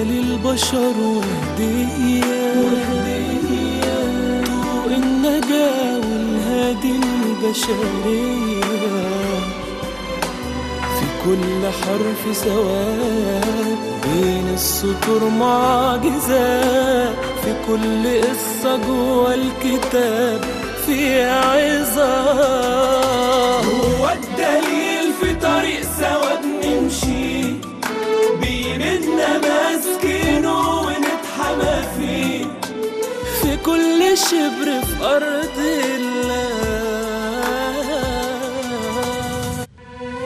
للبشر وهدية طوق النجاة والهادي للبشرية في كل حرف سواد بين السطور معجزات في كل قصة جوه الكتاب في عظات هو الدليل في طريق سوا بنمشي بإيدنا ماسكينه ونتحمى فيه في كل شبر في أرض الله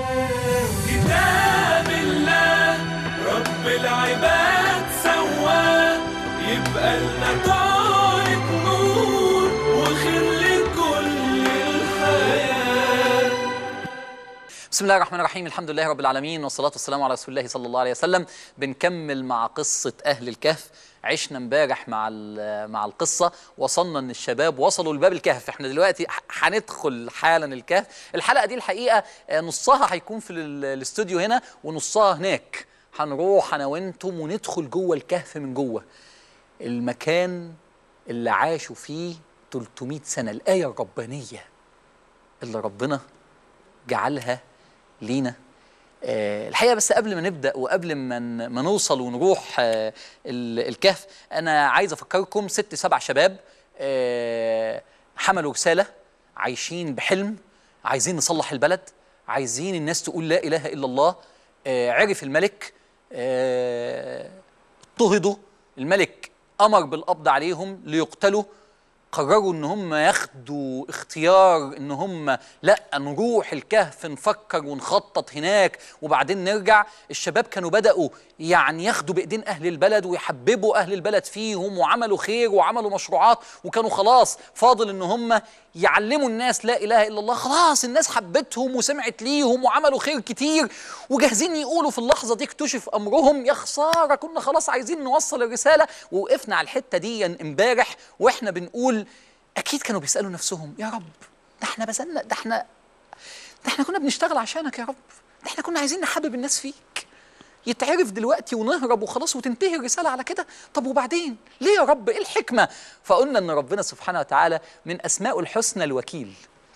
كتاب الله رب العباد سواه يبقى لنا طارق نور وخير لكل الحياه بسم الله الرحمن الرحيم الحمد لله رب العالمين والصلاة والسلام على رسول الله صلى الله عليه وسلم بنكمل مع قصة أهل الكهف عشنا امبارح مع ال- مع القصة وصلنا ان الشباب وصلوا لباب الكهف احنا دلوقتي ح- هندخل حالا الكهف الحلقة دي الحقيقة آه، نصها هيكون في ال- الاستوديو هنا ونصها هناك هنروح انا وانتم وندخل جوه الكهف من جوه المكان اللي عاشوا فيه 300 سنة الآية الربانية اللي ربنا جعلها لينا آه، الحقيقه بس قبل ما نبدا وقبل ما ن- ما نوصل ونروح آه، ال- الكهف انا عايز افكركم ست سبع شباب آه، حملوا رساله عايشين بحلم عايزين نصلح البلد عايزين الناس تقول لا اله الا الله آه، عرف الملك آه، اضطهدوا الملك امر بالقبض عليهم ليقتلوا قرروا ان هم ياخدوا اختيار ان هم لا نروح الكهف نفكر ونخطط هناك وبعدين نرجع الشباب كانوا بدأوا يعني ياخدوا بايدين اهل البلد ويحببوا اهل البلد فيهم وعملوا خير وعملوا مشروعات وكانوا خلاص فاضل ان هم يعلموا الناس لا اله الا الله خلاص الناس حبتهم وسمعت ليهم وعملوا خير كتير وجاهزين يقولوا في اللحظه دي اكتشف امرهم يا خساره كنا خلاص عايزين نوصل الرساله ووقفنا على الحته دي امبارح واحنا بنقول اكيد كانوا بيسالوا نفسهم يا رب ده احنا بذلنا ده احنا ده احنا كنا بنشتغل عشانك يا رب ده احنا كنا عايزين نحبب الناس فيك يتعرف دلوقتي ونهرب وخلاص وتنتهي الرسالة على كده طب وبعدين ليه يا رب ايه الحكمة فقلنا ان ربنا سبحانه وتعالى من اسماء الحسنى الوكيل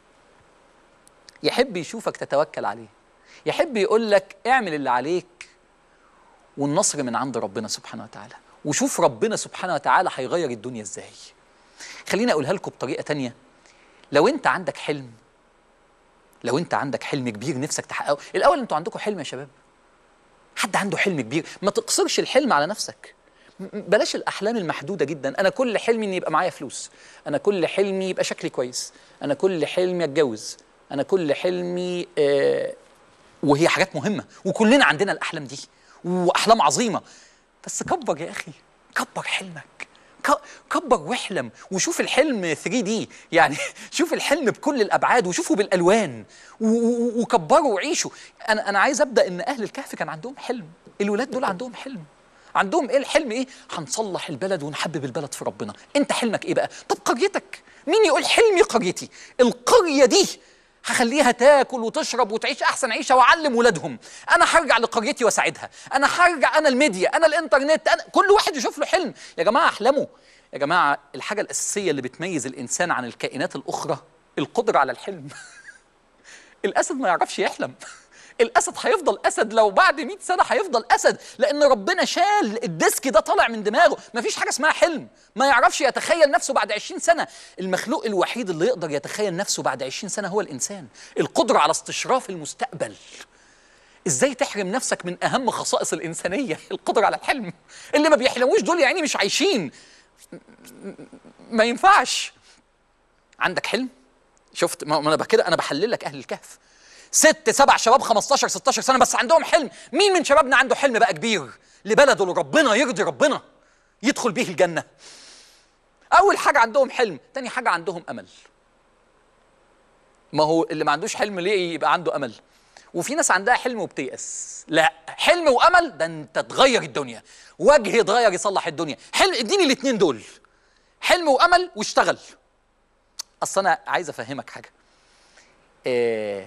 يحب يشوفك تتوكل عليه يحب يقول لك اعمل اللي عليك والنصر من عند ربنا سبحانه وتعالى وشوف ربنا سبحانه وتعالى هيغير الدنيا ازاي خليني اقولها لكم بطريقة تانية لو انت عندك حلم لو انت عندك حلم كبير نفسك تحققه الاول انتوا عندكم حلم يا شباب حد عنده حلم كبير ما تقصرش الحلم على نفسك م- م- بلاش الاحلام المحدوده جدا انا كل حلمي ان يبقى معايا فلوس انا كل حلمي يبقى شكلي كويس انا كل حلمي اتجوز انا كل حلمي آه وهي حاجات مهمه وكلنا عندنا الاحلام دي واحلام عظيمه بس كبر يا اخي كبر حلمك ك- كبر واحلم وشوف الحلم 3 دي يعني شوف الحلم بكل الابعاد وشوفه بالالوان و- و- وكبره وعيشه انا انا عايز ابدا ان اهل الكهف كان عندهم حلم الولاد دول عندهم حلم عندهم ايه الحلم ايه هنصلح البلد ونحبب البلد في ربنا انت حلمك ايه بقى طب قريتك مين يقول حلمي قريتي القريه دي هخليها تاكل وتشرب وتعيش احسن عيشه واعلم ولادهم انا هرجع لقريتي واساعدها انا هرجع انا الميديا انا الانترنت انا كل واحد يشوف له حلم يا جماعه احلموا يا جماعه الحاجه الاساسيه اللي بتميز الانسان عن الكائنات الاخرى القدره على الحلم الاسد ما يعرفش يحلم الاسد هيفضل اسد لو بعد 100 سنه هيفضل اسد لان ربنا شال الديسك ده طالع من دماغه مفيش حاجه اسمها حلم ما يعرفش يتخيل نفسه بعد 20 سنه المخلوق الوحيد اللي يقدر يتخيل نفسه بعد 20 سنه هو الانسان القدره على استشراف المستقبل ازاي تحرم نفسك من اهم خصائص الانسانيه القدره على الحلم اللي ما بيحلموش دول يعني مش عايشين م- م- ما ينفعش عندك حلم شفت ما ما انا كده انا بحلل لك اهل الكهف ست سبع شباب 15 16 سنه بس عندهم حلم مين من شبابنا عنده حلم بقى كبير لبلده لربنا يرضي ربنا يدخل بيه الجنه اول حاجه عندهم حلم تاني حاجه عندهم امل ما هو اللي ما عندوش حلم ليه يبقى عنده امل وفي ناس عندها حلم وبتيأس لا حلم وامل ده انت تغير الدنيا وجه يتغير يصلح الدنيا حلم اديني الاثنين دول حلم وامل واشتغل اصل انا عايز افهمك حاجه إيه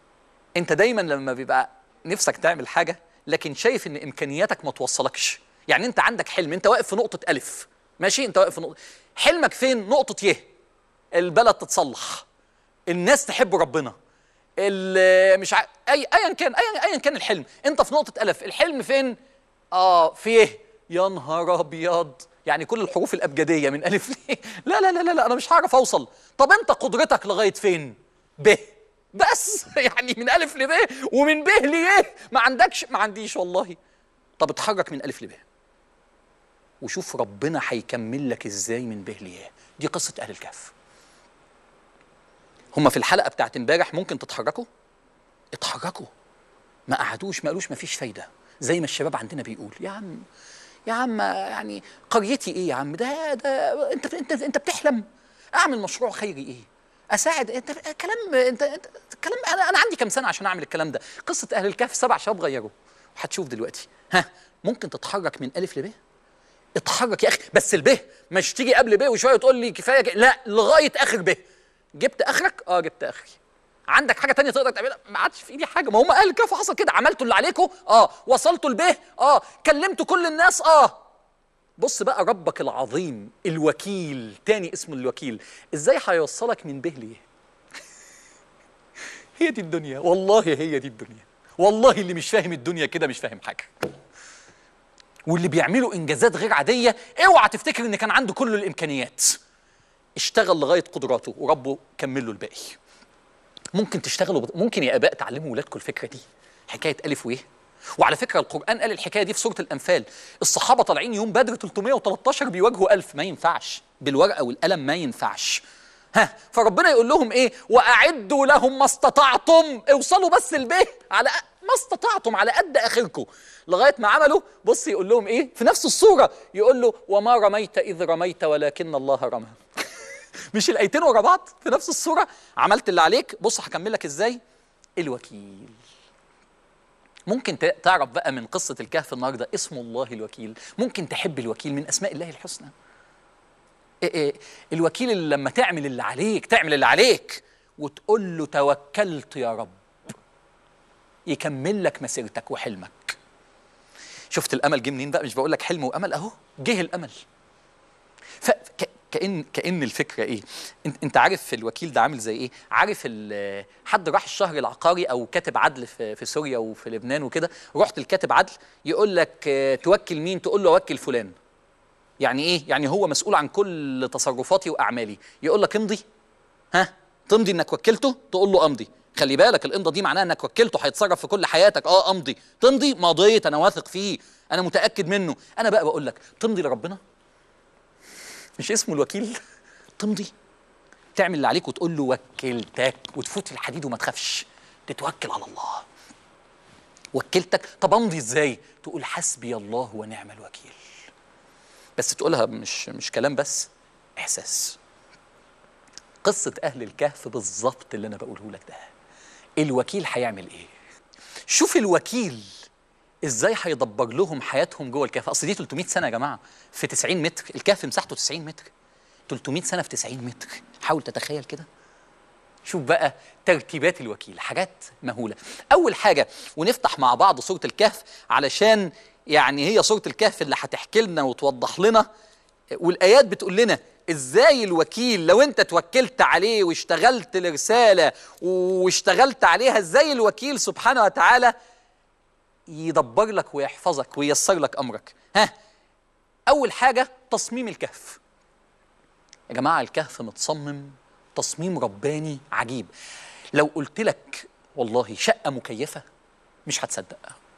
انت دايما لما بيبقى نفسك تعمل حاجه لكن شايف ان امكانياتك ما توصلكش يعني انت عندك حلم انت واقف في نقطه الف ماشي انت واقف في نقطه حلمك فين نقطه ي البلد تتصلح الناس تحب ربنا ال- مش ع... اي ايا كان ايا ايا كان الحلم انت في نقطه الف الحلم فين اه في يه يا نهار ابيض يعني كل الحروف الابجديه من الف ل لا لا لا لا, لا انا مش هعرف اوصل طب انت قدرتك لغايه فين ب بس يعني من الف لب ومن ب ليه ما عندكش ما عنديش والله طب اتحرك من الف لب وشوف ربنا هيكمل لك ازاي من ب ليه دي قصه اهل الكهف هما في الحلقه بتاعت امبارح ممكن تتحركوا اتحركوا ما قعدوش ما قالوش ما فيش فايده زي ما الشباب عندنا بيقول يا عم يا عم يعني قريتي ايه يا عم ده ده انت انت انت بتحلم اعمل مشروع خيري ايه اساعد انت كلام انت, انت كلام انا انا عندي كام سنه عشان اعمل الكلام ده قصه اهل الكهف سبع شباب غيروا هتشوف دلوقتي ها ممكن تتحرك من الف لب اتحرك يا اخي بس الب مش تيجي قبل ب وشويه تقول لي كفايه ك- لا لغايه اخر ب جبت اخرك اه جبت اخري عندك حاجه تانية تقدر تعملها ما عادش في ايدي حاجه ما هم اهل الكهف حصل كده عملتوا اللي عليكم اه وصلتوا البه اه كلمتوا كل الناس اه بص بقى ربك العظيم الوكيل تاني اسمه الوكيل ازاي هيوصلك من به ليه هي دي الدنيا والله هي دي الدنيا والله اللي مش فاهم الدنيا كده مش فاهم حاجه واللي بيعملوا انجازات غير عاديه اوعى تفتكر ان كان عنده كل الامكانيات اشتغل لغايه قدراته وربه كمل له الباقي ممكن تشتغلوا بط... ممكن يا اباء تعلموا ولادكم الفكره دي حكايه الف وايه وعلى فكره القران قال الحكايه دي في سوره الانفال الصحابه طالعين يوم بدر 313 بيواجهوا ألف ما ينفعش بالورقه والقلم ما ينفعش ها فربنا يقول لهم ايه واعدوا لهم ما استطعتم اوصلوا بس البيت على أ- ما استطعتم على قد اخركم لغايه ما عملوا بص يقول لهم ايه في نفس الصوره يقول له وما رميت اذ رميت ولكن الله رمى مش الايتين ورا بعض في نفس الصوره عملت اللي عليك بص هكمل لك ازاي الوكيل ممكن ت- تعرف بقى من قصه الكهف النهارده اسم الله الوكيل ممكن تحب الوكيل من اسماء الله الحسنى إيه إيه الوكيل اللي لما تعمل اللي عليك تعمل اللي عليك وتقول له توكلت يا رب يكمل لك مسيرتك وحلمك شفت الامل جه منين بقى مش بقول لك حلم وامل اهو جه الامل فكأن كأن الفكرة إيه؟ أنت, أنت عارف الوكيل ده عامل زي إيه؟ عارف ال- حد راح الشهر العقاري أو كاتب عدل في, في سوريا وفي لبنان وكده، رحت الكاتب عدل يقول لك آه، توكل مين؟ تقول له وكل فلان. يعني إيه؟ يعني هو مسؤول عن كل تصرفاتي وأعمالي، يقول لك امضي ها؟ تمضي إنك وكلته؟ تقول له أمضي. خلي بالك الامضه دي معناها انك وكلته هيتصرف في كل حياتك اه امضي تمضي مضيت انا واثق فيه انا متاكد منه انا بقى بقول لك تمضي لربنا مش اسمه الوكيل تمضي تعمل اللي عليك وتقول له وكلتك وتفوت الحديد وما تخافش تتوكل على الله وكلتك طب امضي ازاي تقول حسبي الله ونعم الوكيل بس تقولها مش مش كلام بس احساس قصه اهل الكهف بالظبط اللي انا بقوله لك ده الوكيل هيعمل ايه شوف الوكيل ازاي هيدبر لهم حياتهم جوه الكهف اصل دي 300 سنه يا جماعه في 90 متر الكهف مساحته 90 متر 300 سنه في 90 متر حاول تتخيل كده شوف بقى ترتيبات الوكيل حاجات مهوله اول حاجه ونفتح مع بعض سوره الكهف علشان يعني هي سوره الكهف اللي هتحكي لنا وتوضح لنا والايات بتقول لنا ازاي الوكيل لو انت توكلت عليه واشتغلت لرساله واشتغلت عليها ازاي الوكيل سبحانه وتعالى يدبر لك ويحفظك وييسر لك امرك ها اول حاجه تصميم الكهف يا جماعه الكهف متصمم تصميم رباني عجيب لو قلت لك والله شقه مكيفه مش هتصدق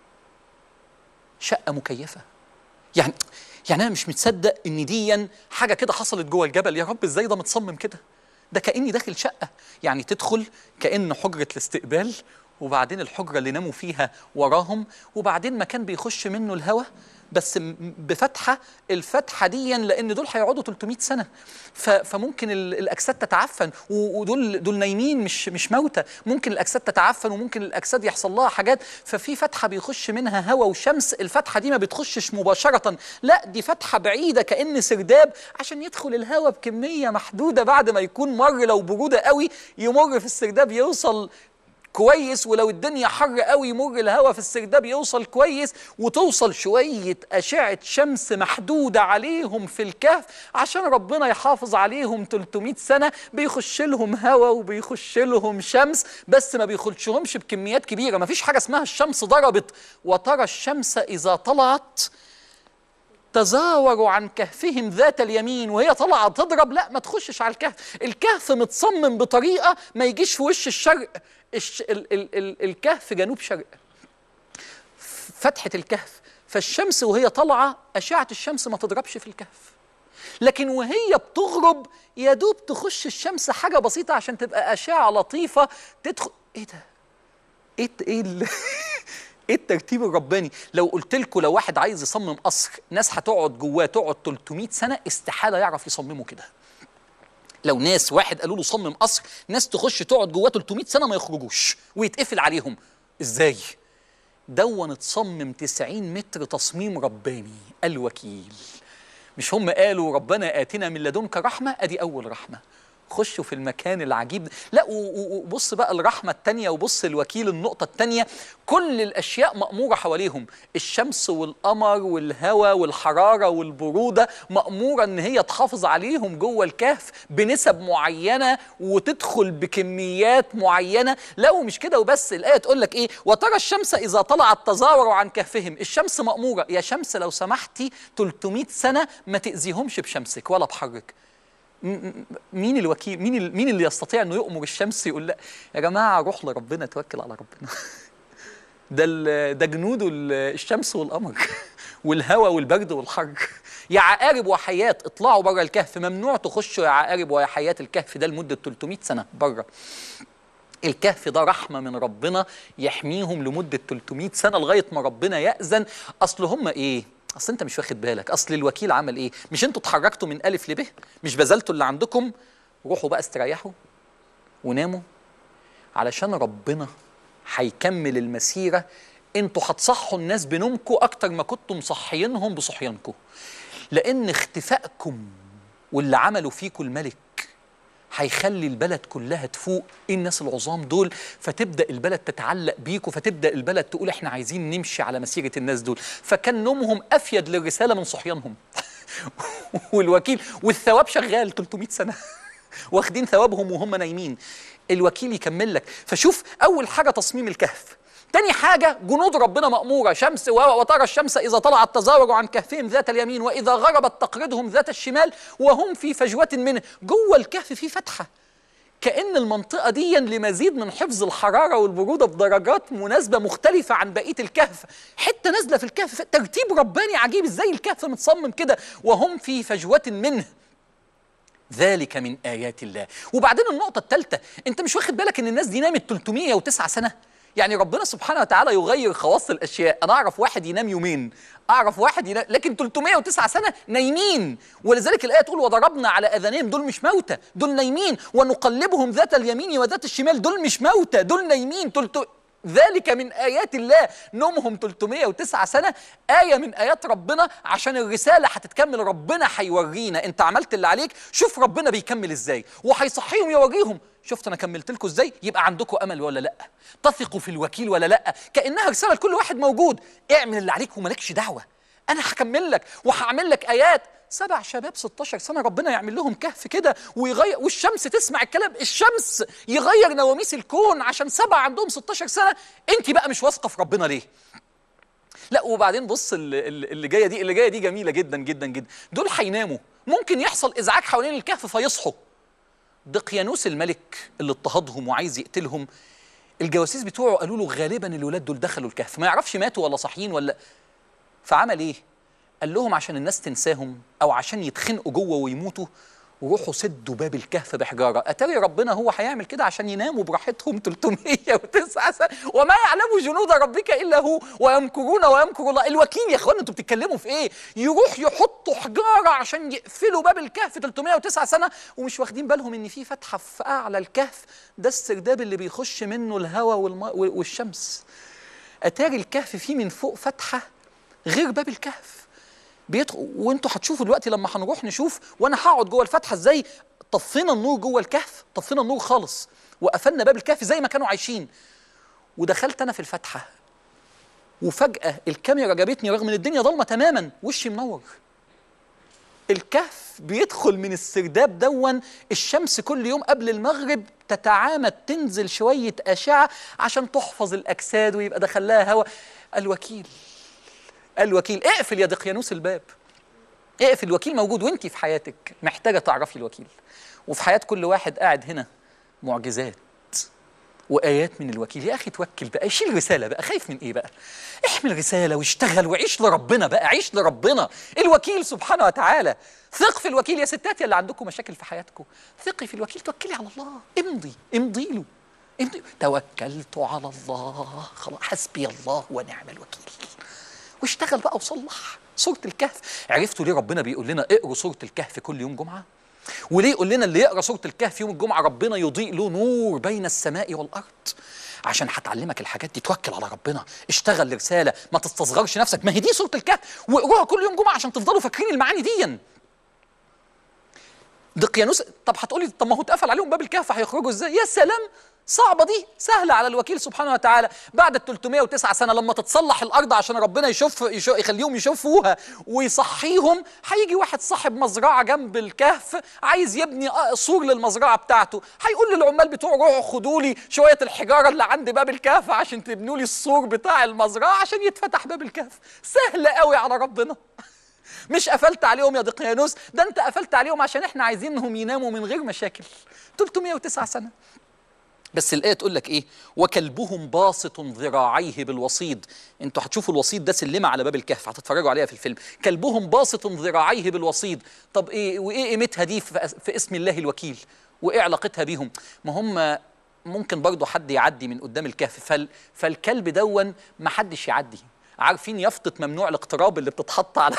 شقه مكيفه يعني يعني انا مش متصدق ان دي حاجه كده حصلت جوه الجبل يا رب ازاي ده متصمم كده ده كاني داخل شقه يعني تدخل كان حجره الاستقبال وبعدين الحجره اللي ناموا فيها وراهم وبعدين مكان بيخش منه الهواء بس م- بفتحه الفتحه دي لان دول هيقعدوا 300 سنه ف- فممكن ال- الاجساد تتعفن و- ودول دول نايمين مش مش موتى ممكن الاجساد تتعفن وممكن الاجساد يحصل لها حاجات ففي فتحه بيخش منها هواء وشمس الفتحه دي ما بتخشش مباشره لا دي فتحه بعيده كان سرداب عشان يدخل الهواء بكميه محدوده بعد ما يكون مر لو بروده قوي يمر في السرداب يوصل كويس ولو الدنيا حر قوي يمر الهواء في السرداب يوصل كويس وتوصل شويه اشعه شمس محدوده عليهم في الكهف عشان ربنا يحافظ عليهم 300 سنه بيخش لهم هواء وبيخش لهم شمس بس ما بيخشهمش بكميات كبيره ما فيش حاجه اسمها الشمس ضربت وترى الشمس اذا طلعت تزاوروا عن كهفهم ذات اليمين وهي طالعه تضرب لا ما تخشش على الكهف الكهف متصمم بطريقه ما يجيش في وش الشرق الش... ال... ال... ال... الكهف جنوب شرق فتحه الكهف فالشمس وهي طالعه اشعه الشمس ما تضربش في الكهف لكن وهي بتغرب يا دوب تخش الشمس حاجه بسيطه عشان تبقى اشعه لطيفه تدخل ايه ده ايه ايه ال... ايه الترتيب الرباني لو قلت لكم لو واحد عايز يصمم قصر ناس هتقعد جواه تقعد 300 سنه استحاله يعرف يصممه كده لو ناس واحد قالوا له صمم قصر ناس تخش تقعد جواه 300 سنه ما يخرجوش ويتقفل عليهم ازاي دون اتصمم 90 متر تصميم رباني الوكيل مش هم قالوا ربنا آتنا من لدنك رحمة أدي أول رحمة خشوا في المكان العجيب لا وبص بقى الرحمة التانية وبص الوكيل النقطة التانية كل الأشياء مأمورة حواليهم الشمس والقمر والهواء والحرارة والبرودة مأمورة إن هي تحافظ عليهم جوه الكهف بنسب معينة وتدخل بكميات معينة لا ومش كده وبس الآية تقول لك إيه وترى الشمس إذا طلعت تزاوروا عن كهفهم الشمس مأمورة يا شمس لو سمحتي 300 سنة ما تأذيهمش بشمسك ولا بحرك مين الوكيل مين مين اللي يستطيع انه يؤمر الشمس يقول لا يا جماعه روح لربنا توكل على ربنا ده ده جنود الشمس والقمر والهواء والبرد والحر يا عقارب وحياة اطلعوا بره الكهف ممنوع تخشوا يا عقارب ويا حياة الكهف ده لمدة 300 سنة بره الكهف ده رحمة من ربنا يحميهم لمدة 300 سنة لغاية ما ربنا يأذن أصل هم إيه اصل انت مش واخد بالك اصل الوكيل عمل ايه مش انتوا اتحركتوا من الف لب مش بذلتوا اللي عندكم روحوا بقى استريحوا وناموا علشان ربنا هيكمل المسيره انتوا هتصحوا الناس بنومكم اكتر ما كنتم مصحيينهم بصحيانكم لان اختفائكم واللي عملوا فيكم الملك هيخلي البلد كلها تفوق ايه الناس العظام دول فتبدا البلد تتعلق بيكوا فتبدا البلد تقول احنا عايزين نمشي على مسيره الناس دول فكان نومهم افيد للرساله من صحيانهم والوكيل والثواب شغال 300 سنه واخدين ثوابهم وهم نايمين الوكيل يكمل لك فشوف اول حاجه تصميم الكهف تاني حاجة جنود ربنا مأمورة شمس وترى الشمس إذا طلعت تزاور عن كهفهم ذات اليمين وإذا غربت تقرضهم ذات الشمال وهم في فجوة منه جوه الكهف في فتحة كأن المنطقة دي لمزيد من حفظ الحرارة والبرودة بدرجات مناسبة مختلفة عن بقية الكهف حتة نازلة في الكهف ترتيب رباني عجيب ازاي الكهف متصمم كده وهم في فجوة منه ذلك من آيات الله وبعدين النقطة الثالثة انت مش واخد بالك ان الناس دي نامت 309 سنة يعني ربنا سبحانه وتعالى يغير خواص الاشياء انا اعرف واحد ينام يومين اعرف واحد ينام لكن 309 سنه نايمين ولذلك الايه تقول وضربنا على اذانهم دول مش موتى دول نايمين ونقلبهم ذات اليمين وذات الشمال دول مش موتى دول نايمين تلت... ذلك من آيات الله نومهم 309 سنة آية من آيات ربنا عشان الرسالة هتتكمل ربنا هيورينا أنت عملت اللي عليك شوف ربنا بيكمل إزاي وهيصحيهم يوريهم شفت انا كملت لكم ازاي يبقى عندكم امل ولا لا تثقوا في الوكيل ولا لا كانها رساله لكل واحد موجود اعمل اللي عليك ومالكش دعوه انا هكمل لك وهعمل لك ايات سبع شباب 16 سنه ربنا يعمل لهم كهف كده ويغير والشمس تسمع الكلام الشمس يغير نواميس الكون عشان سبع عندهم 16 سنه انت بقى مش واثقه في ربنا ليه لا وبعدين بص اللي, اللي جايه دي اللي جايه دي جميله جدا جدا جدا دول هيناموا ممكن يحصل ازعاج حوالين الكهف فيصحوا دقيانوس الملك اللي اضطهدهم وعايز يقتلهم الجواسيس بتوعه قالوا له غالبا الولاد دول دخلوا الكهف ما يعرفش ماتوا ولا صاحيين ولا فعمل ايه قال لهم عشان الناس تنساهم او عشان يتخنقوا جوه ويموتوا وروحوا سدوا باب الكهف بحجاره اتاري ربنا هو هيعمل كده عشان يناموا براحتهم 309 سنه وما يعلم جنود ربك الا هو ويمكرون ويمكر الله الوكيل يا اخوانا انتوا بتتكلموا في ايه يروح يحطوا حجاره عشان يقفلوا باب الكهف 309 سنه ومش واخدين بالهم ان في فتحه في اعلى الكهف ده السرداب اللي بيخش منه الهواء والماء والشمس اتاري الكهف فيه من فوق فتحه غير باب الكهف بيدخل وانتوا هتشوفوا دلوقتي لما هنروح نشوف وانا هقعد جوه الفتحه ازاي طفينا النور جوه الكهف طفينا النور خالص وقفلنا باب الكهف زي ما كانوا عايشين ودخلت انا في الفتحه وفجاه الكاميرا جابتني رغم ان الدنيا ضلمه تماما وشي منور الكهف بيدخل من السرداب دون الشمس كل يوم قبل المغرب تتعامد تنزل شوية أشعة عشان تحفظ الأجساد ويبقى دخل لها هواء الوكيل الوكيل اقفل يا دقيانوس الباب اقفل الوكيل موجود وانت في حياتك محتاجة تعرفي الوكيل وفي حياة كل واحد قاعد هنا معجزات وايات من الوكيل يا اخي توكل بقى شيل رساله بقى خايف من ايه بقى احمل رساله واشتغل وعيش لربنا بقى عيش لربنا الوكيل سبحانه وتعالى ثق في الوكيل يا ستات يا اللي عندكم مشاكل في حياتكم ثقي في الوكيل توكلي على الله امضي امضي له امضي توكلت على الله خلاص حسبي الله ونعم الوكيل واشتغل بقى وصلح سورة الكهف عرفتوا ليه ربنا بيقول لنا اقروا سورة الكهف كل يوم جمعة وليه يقول لنا اللي يقرا سوره الكهف يوم الجمعه ربنا يضيء له نور بين السماء والارض عشان هتعلمك الحاجات دي توكل على ربنا اشتغل لرساله ما تستصغرش نفسك ما هي دي سوره الكهف واقروها كل يوم جمعه عشان تفضلوا فاكرين المعاني دي دقيانوس طب هتقولي طب ما هو اتقفل عليهم باب الكهف هيخرجوا ازاي يا سلام صعبة دي سهلة على الوكيل سبحانه وتعالى بعد ال 309 سنة لما تتصلح الأرض عشان ربنا يشوف, يشوف يخليهم يشوفوها ويصحيهم هيجي واحد صاحب مزرعة جنب الكهف عايز يبني سور للمزرعة بتاعته هيقول للعمال بتوعه روحوا خدوا لي شوية الحجارة اللي عند باب الكهف عشان تبنوا لي السور بتاع المزرعة عشان يتفتح باب الكهف سهل قوي على ربنا مش قفلت عليهم يا دقيانوس ده انت قفلت عليهم عشان احنا عايزينهم يناموا من غير مشاكل 309 سنة بس الآية تقول لك إيه؟ وكلبهم باسط ذراعيه بالوصيد، أنتوا هتشوفوا الوصيد ده سلمة على باب الكهف هتتفرجوا عليها في الفيلم، كلبهم باسط ذراعيه بالوصيد، طب إيه وإيه قيمتها دي في, في اسم الله الوكيل؟ وإيه علاقتها بيهم؟ ما هم ممكن برضه حد يعدي من قدام الكهف فال فالكلب دون ما حدش يعدي عارفين يافطة ممنوع الاقتراب اللي بتتحط على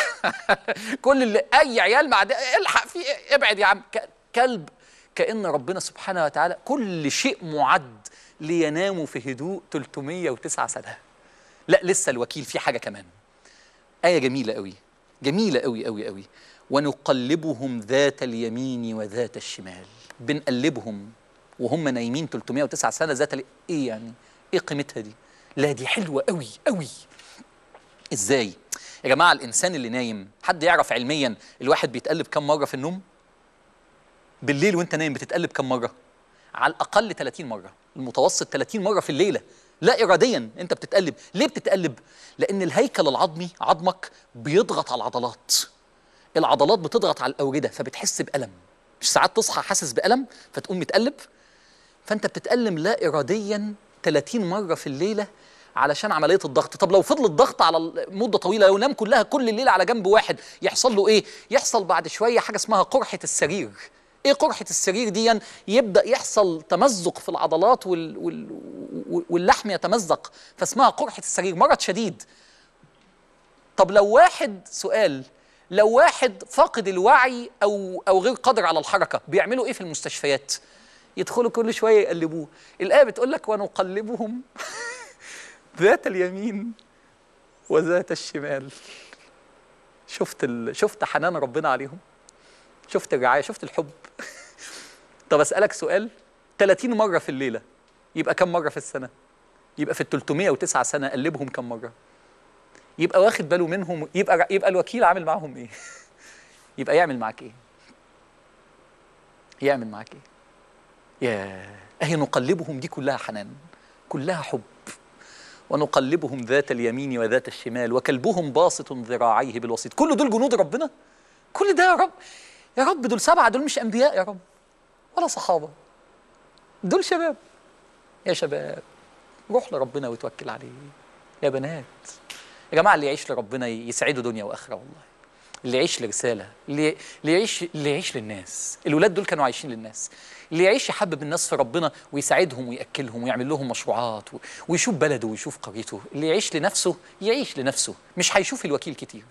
كل اللي اي عيال مع الحق في ابعد يا عم كلب كأن ربنا سبحانه وتعالى كل شيء معد ليناموا في هدوء 309 سنة لا لسه الوكيل في حاجة كمان آية جميلة قوي جميلة قوي قوي قوي ونقلبهم ذات اليمين وذات الشمال بنقلبهم وهم نايمين 309 سنة ذات ال... ايه يعني ايه قيمتها دي لا دي حلوة قوي قوي ازاي يا جماعة الإنسان اللي نايم حد يعرف علميا الواحد بيتقلب كم مرة في النوم بالليل وانت نايم بتتقلب كم مره على الاقل 30 مره المتوسط 30 مره في الليله لا اراديا انت بتتقلب ليه بتتقلب لان الهيكل العظمي عظمك بيضغط على العضلات العضلات بتضغط على الاورده فبتحس بالم مش ساعات تصحى حاسس بالم فتقوم متقلب فانت بتتالم لا اراديا 30 مره في الليله علشان عمليه الضغط طب لو فضل الضغط على مده طويله لو نام كلها كل الليله على جنب واحد يحصل له ايه يحصل بعد شويه حاجه اسمها قرحه السرير ايه قرحه السرير دي يبدا يحصل تمزق في العضلات وال وال واللحم يتمزق فاسمها قرحه السرير مرض شديد طب لو واحد سؤال لو واحد فاقد الوعي او او غير قادر على الحركه بيعملوا ايه في المستشفيات يدخلوا كل شويه يقلبوه الايه بتقول لك ونقلبهم ذات اليمين وذات الشمال شفت ال... شفت حنان ربنا عليهم شفت الرعايه شفت الحب طب اسالك سؤال 30 مره في الليله يبقى كم مره في السنه يبقى في ال 309 سنه قلبهم كم مره يبقى واخد باله منهم يبقى يبقى الوكيل عامل معاهم ايه يبقى يعمل معاك ايه يعمل معاك ايه يا اهي نقلبهم دي كلها حنان كلها حب ونقلبهم ذات اليمين وذات الشمال وكلبهم باسط ذراعيه بالوسيط كل دول جنود ربنا كل ده يا رب يا رب دول سبعة دول مش أنبياء يا رب ولا صحابة دول شباب يا شباب روح لربنا وتوكل عليه يا بنات يا جماعة اللي يعيش لربنا يسعده دنيا وآخرة والله اللي يعيش لرسالة اللي, اللي يعيش اللي يعيش للناس الولاد دول كانوا عايشين للناس اللي يعيش يحبب الناس في ربنا ويساعدهم ويأكلهم ويعمل لهم مشروعات ويشوف بلده ويشوف قريته اللي يعيش لنفسه يعيش لنفسه مش هيشوف الوكيل كتير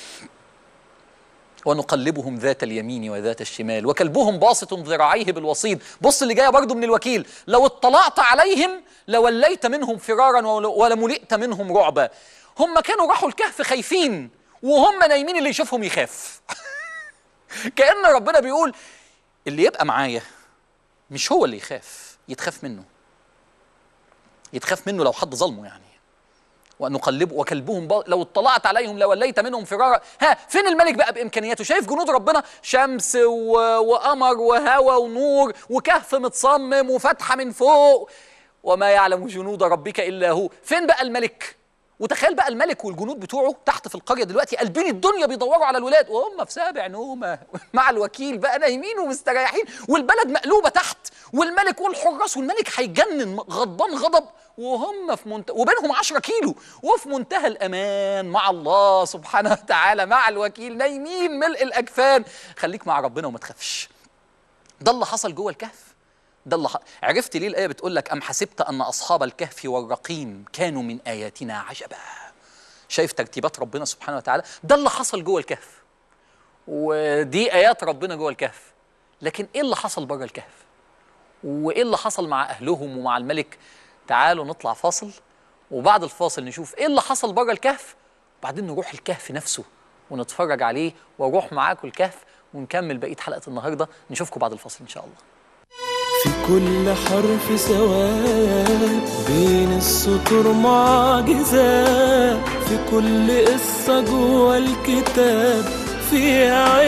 ونقلبهم ذات اليمين وذات الشمال وكلبهم باسط ذراعيه بالوصيد بص اللي جايه برضه من الوكيل لو اطلعت عليهم لوليت منهم فرارا ولملئت منهم رعبا هم كانوا راحوا الكهف خايفين وهم نايمين اللي يشوفهم يخاف كأن ربنا بيقول اللي يبقى معايا مش هو اللي يخاف يتخاف منه يتخاف منه لو حد ظلمه يعني وان نقلب وكلبهم با... لو اطلعت عليهم لوليت منهم فرارا ها فين الملك بقى بامكانياته شايف جنود ربنا شمس و... وقمر وهواء ونور وكهف متصمم وفتحه من فوق وما يعلم جنود ربك الا هو فين بقى الملك وتخيل بقى الملك والجنود بتوعه تحت في القريه دلوقتي قلبين الدنيا بيدوروا على الولاد وهم في سابع نومه مع الوكيل بقى نايمين ومستريحين والبلد مقلوبه تحت والملك والحراس والملك هيجنن غضبان غضب وهم في منتهى وبينهم 10 كيلو وفي منتهى الامان مع الله سبحانه وتعالى مع الوكيل نايمين ملء الاجفان خليك مع ربنا وما تخافش ده اللي حصل جوه الكهف ده اللي ح... عرفت ليه الايه بتقول لك ام حسبت ان اصحاب الكهف والرقيم كانوا من اياتنا عجبا شايف ترتيبات ربنا سبحانه وتعالى ده اللي حصل جوه الكهف ودي ايات ربنا جوه الكهف لكن ايه اللي حصل بره الكهف وايه اللي حصل مع اهلهم ومع الملك تعالوا نطلع فاصل وبعد الفاصل نشوف ايه اللي حصل بره الكهف وبعدين نروح الكهف نفسه ونتفرج عليه واروح معاكم الكهف ونكمل بقيه حلقه النهارده نشوفكم بعد الفاصل ان شاء الله في كل حرف سواء بين السطور معجزات في كل قصة جوه الكتاب فيها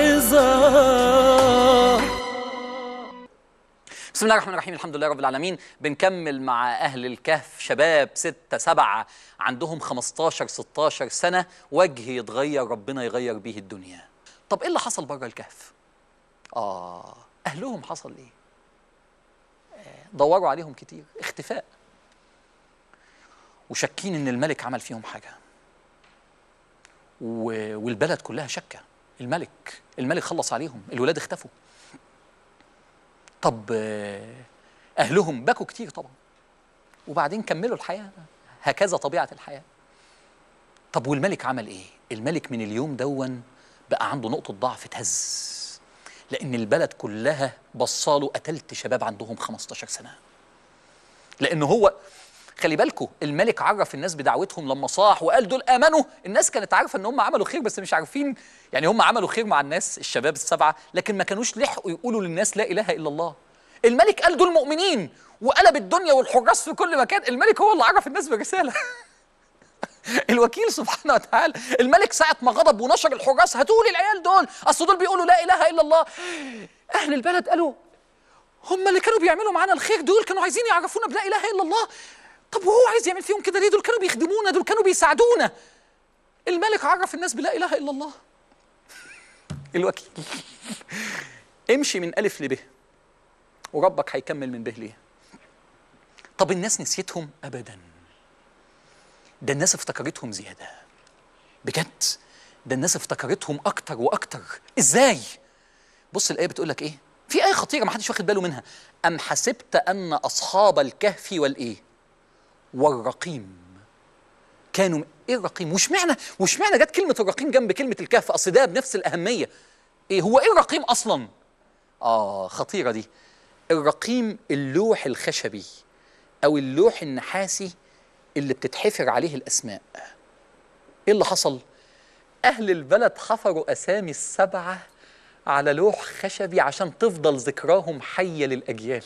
عظات بسم الله الرحمن الرحيم الحمد لله رب العالمين بنكمل مع أهل الكهف شباب ستة سبعة عندهم 15 16 سنة وجه يتغير ربنا يغير بيه الدنيا طب إيه اللي حصل بره الكهف؟ آه أهلهم حصل إيه؟ آه، دوروا عليهم كتير اختفاء وشاكين إن الملك عمل فيهم حاجة و... والبلد كلها شكة الملك الملك خلص عليهم الولاد اختفوا طب آه، اهلهم بكوا كتير طبعا وبعدين كملوا الحياه هكذا طبيعه الحياه طب والملك عمل ايه الملك من اليوم دون بقى عنده نقطه ضعف اتهز لان البلد كلها بصاله قتلت شباب عندهم 15 سنه لان هو خلي بالكوا الملك عرف الناس بدعوتهم لما صاح وقال دول امنوا الناس كانت عارفه ان هم عملوا خير بس مش عارفين يعني هم عملوا خير مع الناس الشباب السبعه لكن ما كانوش لحقوا يقولوا للناس لا اله الا الله الملك قال دول مؤمنين وقلب الدنيا والحراس في كل مكان الملك هو اللي عرف الناس بالرساله الوكيل سبحانه وتعالى الملك ساعة ما غضب ونشر الحراس هاتوا لي العيال دول اصل دول بيقولوا لا اله الا الله اهل البلد قالوا هم اللي كانوا بيعملوا معانا الخير دول كانوا عايزين يعرفونا بلا اله الا الله طب وهو عايز يعمل فيهم كده ليه دول كانوا بيخدمونا دول كانوا بيساعدونا الملك عرف الناس بلا اله الا الله الوكيل امشي من الف لب وربك هيكمل من به ليه طب الناس نسيتهم ابدا ده الناس افتكرتهم زياده بجد ده الناس افتكرتهم اكتر واكتر ازاي بص الايه بتقول لك ايه في ايه خطيره ما حدش واخد باله منها ام حسبت ان اصحاب الكهف والايه والرقيم كانوا ايه الرقيم وش معنى وش معنى جت كلمه الرقيم جنب كلمه الكهف اصل ده بنفس الاهميه ايه هو ايه الرقيم اصلا اه خطيره دي الرقيم اللوح الخشبي او اللوح النحاسي اللي بتتحفر عليه الاسماء ايه اللي حصل اهل البلد حفروا اسامي السبعه على لوح خشبي عشان تفضل ذكراهم حيه للاجيال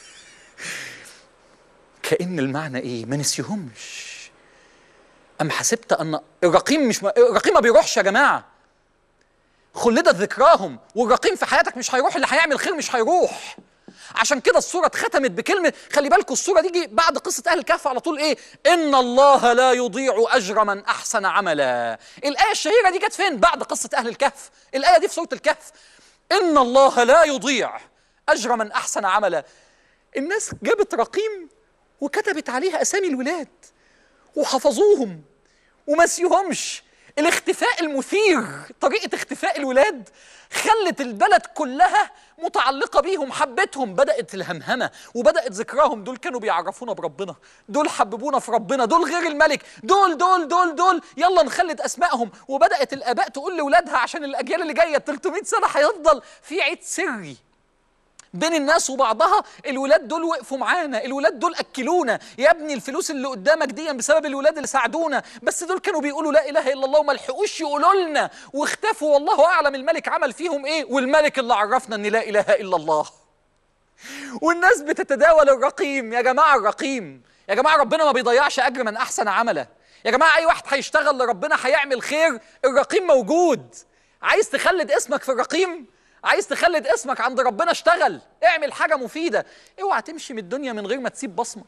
كأن المعنى ايه ما نسيهمش أم حسبت أن الرقيم مش ما... الرقيم ما بيروحش يا جماعة خلدت ذكراهم والرقيم في حياتك مش هيروح اللي هيعمل خير مش هيروح عشان كده السورة اتختمت بكلمة خلي بالكم السورة دي بعد قصة أهل الكهف على طول إيه؟ إن الله لا يضيع أجر من أحسن عملا. الآية الشهيرة دي جت فين؟ بعد قصة أهل الكهف. الآية دي في سورة الكهف. إن الله لا يضيع أجر من أحسن عملا. الناس جابت رقيم وكتبت عليها اسامي الولاد وحفظوهم وما نسيوهمش الاختفاء المثير طريقه اختفاء الولاد خلت البلد كلها متعلقه بيهم حبتهم بدات الهمهمه وبدات ذكراهم دول كانوا بيعرفونا بربنا دول حببونا في ربنا دول غير الملك دول دول دول دول يلا نخلد اسمائهم وبدات الاباء تقول لاولادها عشان الاجيال اللي جايه 300 سنه هيفضل في عيد سري بين الناس وبعضها الولاد دول وقفوا معانا الولاد دول اكلونا يا ابني الفلوس اللي قدامك دي بسبب الولاد اللي ساعدونا بس دول كانوا بيقولوا لا اله الا الله وما لحقوش يقولوا لنا واختفوا والله اعلم الملك عمل فيهم ايه والملك اللي عرفنا ان لا اله الا الله والناس بتتداول الرقيم يا جماعه الرقيم يا جماعه ربنا ما بيضيعش اجر من احسن عملا يا جماعه اي واحد هيشتغل لربنا هيعمل خير الرقيم موجود عايز تخلد اسمك في الرقيم عايز تخلد اسمك عند ربنا اشتغل اعمل حاجه مفيده اوعى تمشي من الدنيا من غير ما تسيب بصمه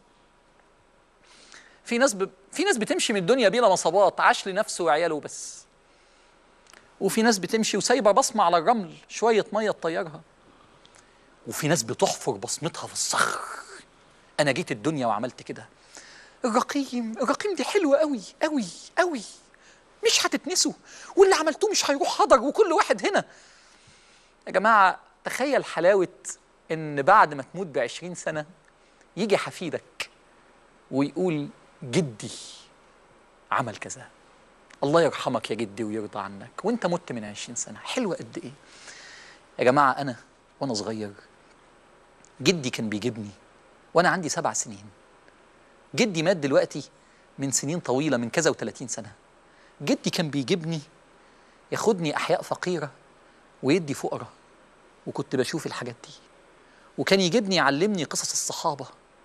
في ناس ب... في ناس بتمشي من الدنيا بلا مصابات عاش لنفسه وعياله بس وفي ناس بتمشي وسايبه بصمه على الرمل شويه ميه تطيرها وفي ناس بتحفر بصمتها في الصخر انا جيت الدنيا وعملت كده الرقيم الرقيم دي حلوه قوي قوي قوي مش هتتنسوا واللي عملتوه مش هيروح هدر وكل واحد هنا يا جماعه تخيل حلاوه ان بعد ما تموت بعشرين سنه يجي حفيدك ويقول جدي عمل كذا الله يرحمك يا جدي ويرضى عنك وانت مت من عشرين سنة حلوة قد ايه يا جماعة انا وانا صغير جدي كان بيجيبني وانا عندي سبع سنين جدي مات دلوقتي من سنين طويلة من كذا وثلاثين سنة جدي كان بيجيبني ياخدني أحياء فقيرة ويدي فقراء وكنت بشوف الحاجات دي وكان يجيبني يعلمني قصص الصحابة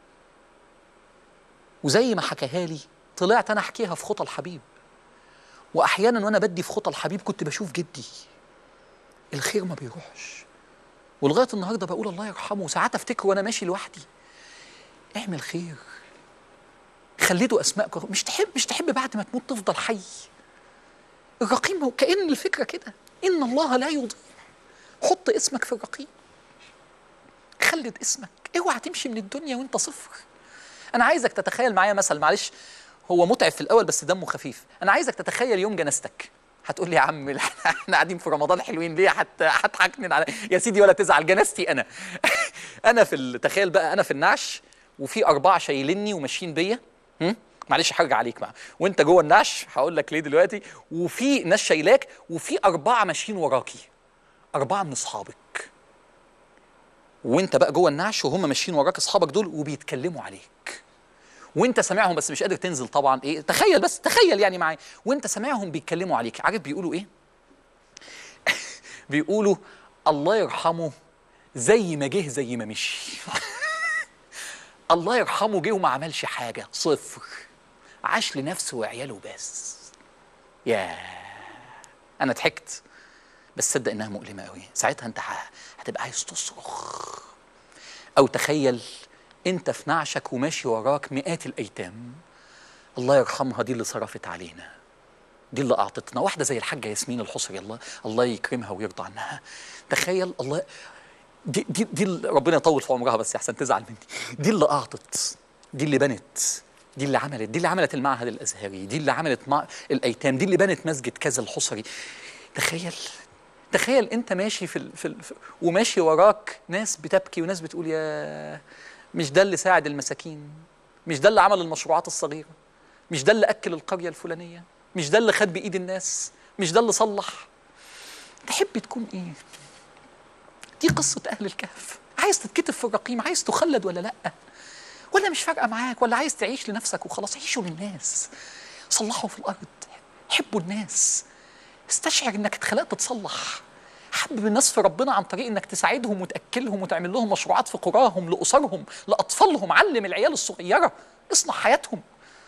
وزي ما حكاها لي طلعت انا احكيها في خطى الحبيب واحيانا وانا بدي في خطى الحبيب كنت بشوف جدي الخير ما بيروحش ولغايه النهارده بقول الله يرحمه وساعات افتكر وانا ماشي لوحدي اعمل خير خليته اسماء كرم. مش تحب مش تحب بعد ما تموت تفضل حي الرقيم هو كأن الفكرة كده إن الله لا يضيع حط اسمك في الرقيم خلد اسمك اوعى تمشي من الدنيا وانت صفر انا عايزك تتخيل معايا مثل معلش هو متعب في الاول بس دمه خفيف انا عايزك تتخيل يوم جنازتك هتقول لي يا عم احنا قاعدين في رمضان حلوين ليه حتى هتحكنن على يا سيدي ولا تزعل جنازتي انا انا في ال- تخيل بقى انا في النعش وفي اربعه شايليني وماشيين بيا هم؟ معلش هرجع عليك بقى وانت جوه النعش هقول لك ليه دلوقتي وفي ناس شايلاك وفي اربعه ماشيين وراكي اربعه من اصحابك وانت بقى جوه النعش وهم ماشيين وراك اصحابك دول وبيتكلموا عليك وانت سامعهم بس مش قادر تنزل طبعا ايه تخيل بس تخيل يعني معايا وانت سامعهم بيتكلموا عليك عارف بيقولوا ايه بيقولوا الله يرحمه زي ما جه زي ما مشي الله يرحمه جه وما عملش حاجه صفر عاش لنفسه وعياله بس يا انا ضحكت بس صدق انها مؤلمه قوي ساعتها انت ه- هتبقى عايز تصرخ او تخيل انت في نعشك وماشي وراك مئات الايتام الله يرحمها دي اللي صرفت علينا دي اللي اعطتنا واحده زي الحاجه ياسمين الحصري الله الله يكرمها ويرضى عنها تخيل الله دي دي دي اللي ربنا يطول في عمرها بس احسن تزعل مني دي اللي اعطت دي اللي بنت دي اللي عملت دي اللي عملت المعهد الازهري دي اللي عملت مع الايتام دي اللي بنت مسجد كذا الحصري تخيل تخيل انت ماشي في, ال... في, ال... في وماشي وراك ناس بتبكي وناس بتقول يا مش ده اللي ساعد المساكين مش ده اللي عمل المشروعات الصغيره مش ده اللي اكل القريه الفلانيه مش ده اللي خد بايد الناس مش ده اللي صلح تحب تكون ايه دي قصه اهل الكهف عايز تتكتب في الرقيم عايز تخلد ولا لا ولا مش فارقه معاك ولا عايز تعيش لنفسك وخلاص عيشوا للناس صلحوا في الارض حبوا الناس استشعر انك اتخلقت تصلح حبب الناس في ربنا عن طريق انك تساعدهم وتاكلهم وتعمل لهم مشروعات في قراهم لاسرهم لاطفالهم علم العيال الصغيره اصلح حياتهم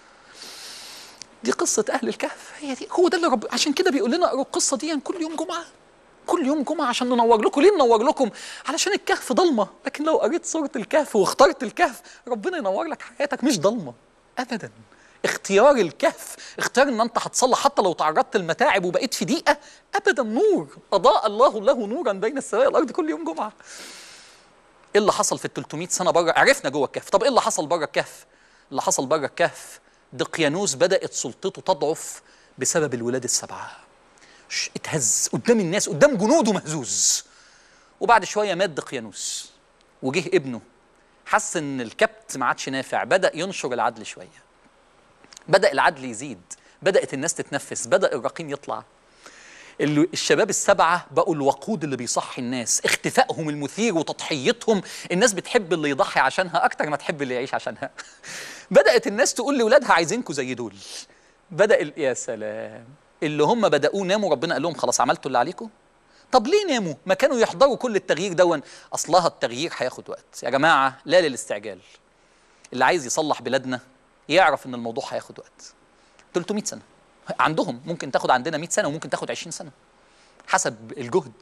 دي قصه اهل الكهف هي دي هو ده اللي رب عشان كده بيقول لنا اقروا القصه دي كل يوم جمعه كل يوم جمعه عشان ننور لكم ليه ننور لكم علشان الكهف ضلمه لكن لو قريت سوره الكهف واخترت الكهف ربنا ينور لك حياتك مش ضلمه ابدا اختيار الكهف اختيار ان انت هتصلح حتى لو تعرضت المتاعب وبقيت في ضيقه ابدا نور اضاء الله له نورا بين السماء والارض كل يوم جمعه ايه اللي حصل في ال 300 سنه بره عرفنا جوه الكهف طب ايه اللي حصل بره الكهف اللي حصل بره الكهف دقيانوس بدات سلطته تضعف بسبب الولاده السبعه ش- اتهز قدام الناس قدام جنوده مهزوز وبعد شويه مات دقيانوس وجه ابنه حس ان الكبت ما عادش نافع بدا ينشر العدل شويه بدا العدل يزيد بدات الناس تتنفس بدا الرقيم يطلع ال- الشباب السبعه بقوا الوقود اللي بيصحي الناس اختفائهم المثير وتضحيتهم الناس بتحب اللي يضحي عشانها اكتر ما تحب اللي يعيش عشانها بدات الناس تقول لاولادها عايزينكم زي دول بدا ال- يا سلام اللي هم بداوه ناموا ربنا قال لهم خلاص عملتوا اللي عليكم طب ليه ناموا ما كانوا يحضروا كل التغيير دون اصلها التغيير هياخد وقت يا جماعه لا للاستعجال اللي عايز يصلح بلادنا يعرف ان الموضوع هياخد وقت 300 سنه عندهم ممكن تاخد عندنا 100 سنه وممكن تاخد 20 سنه حسب الجهد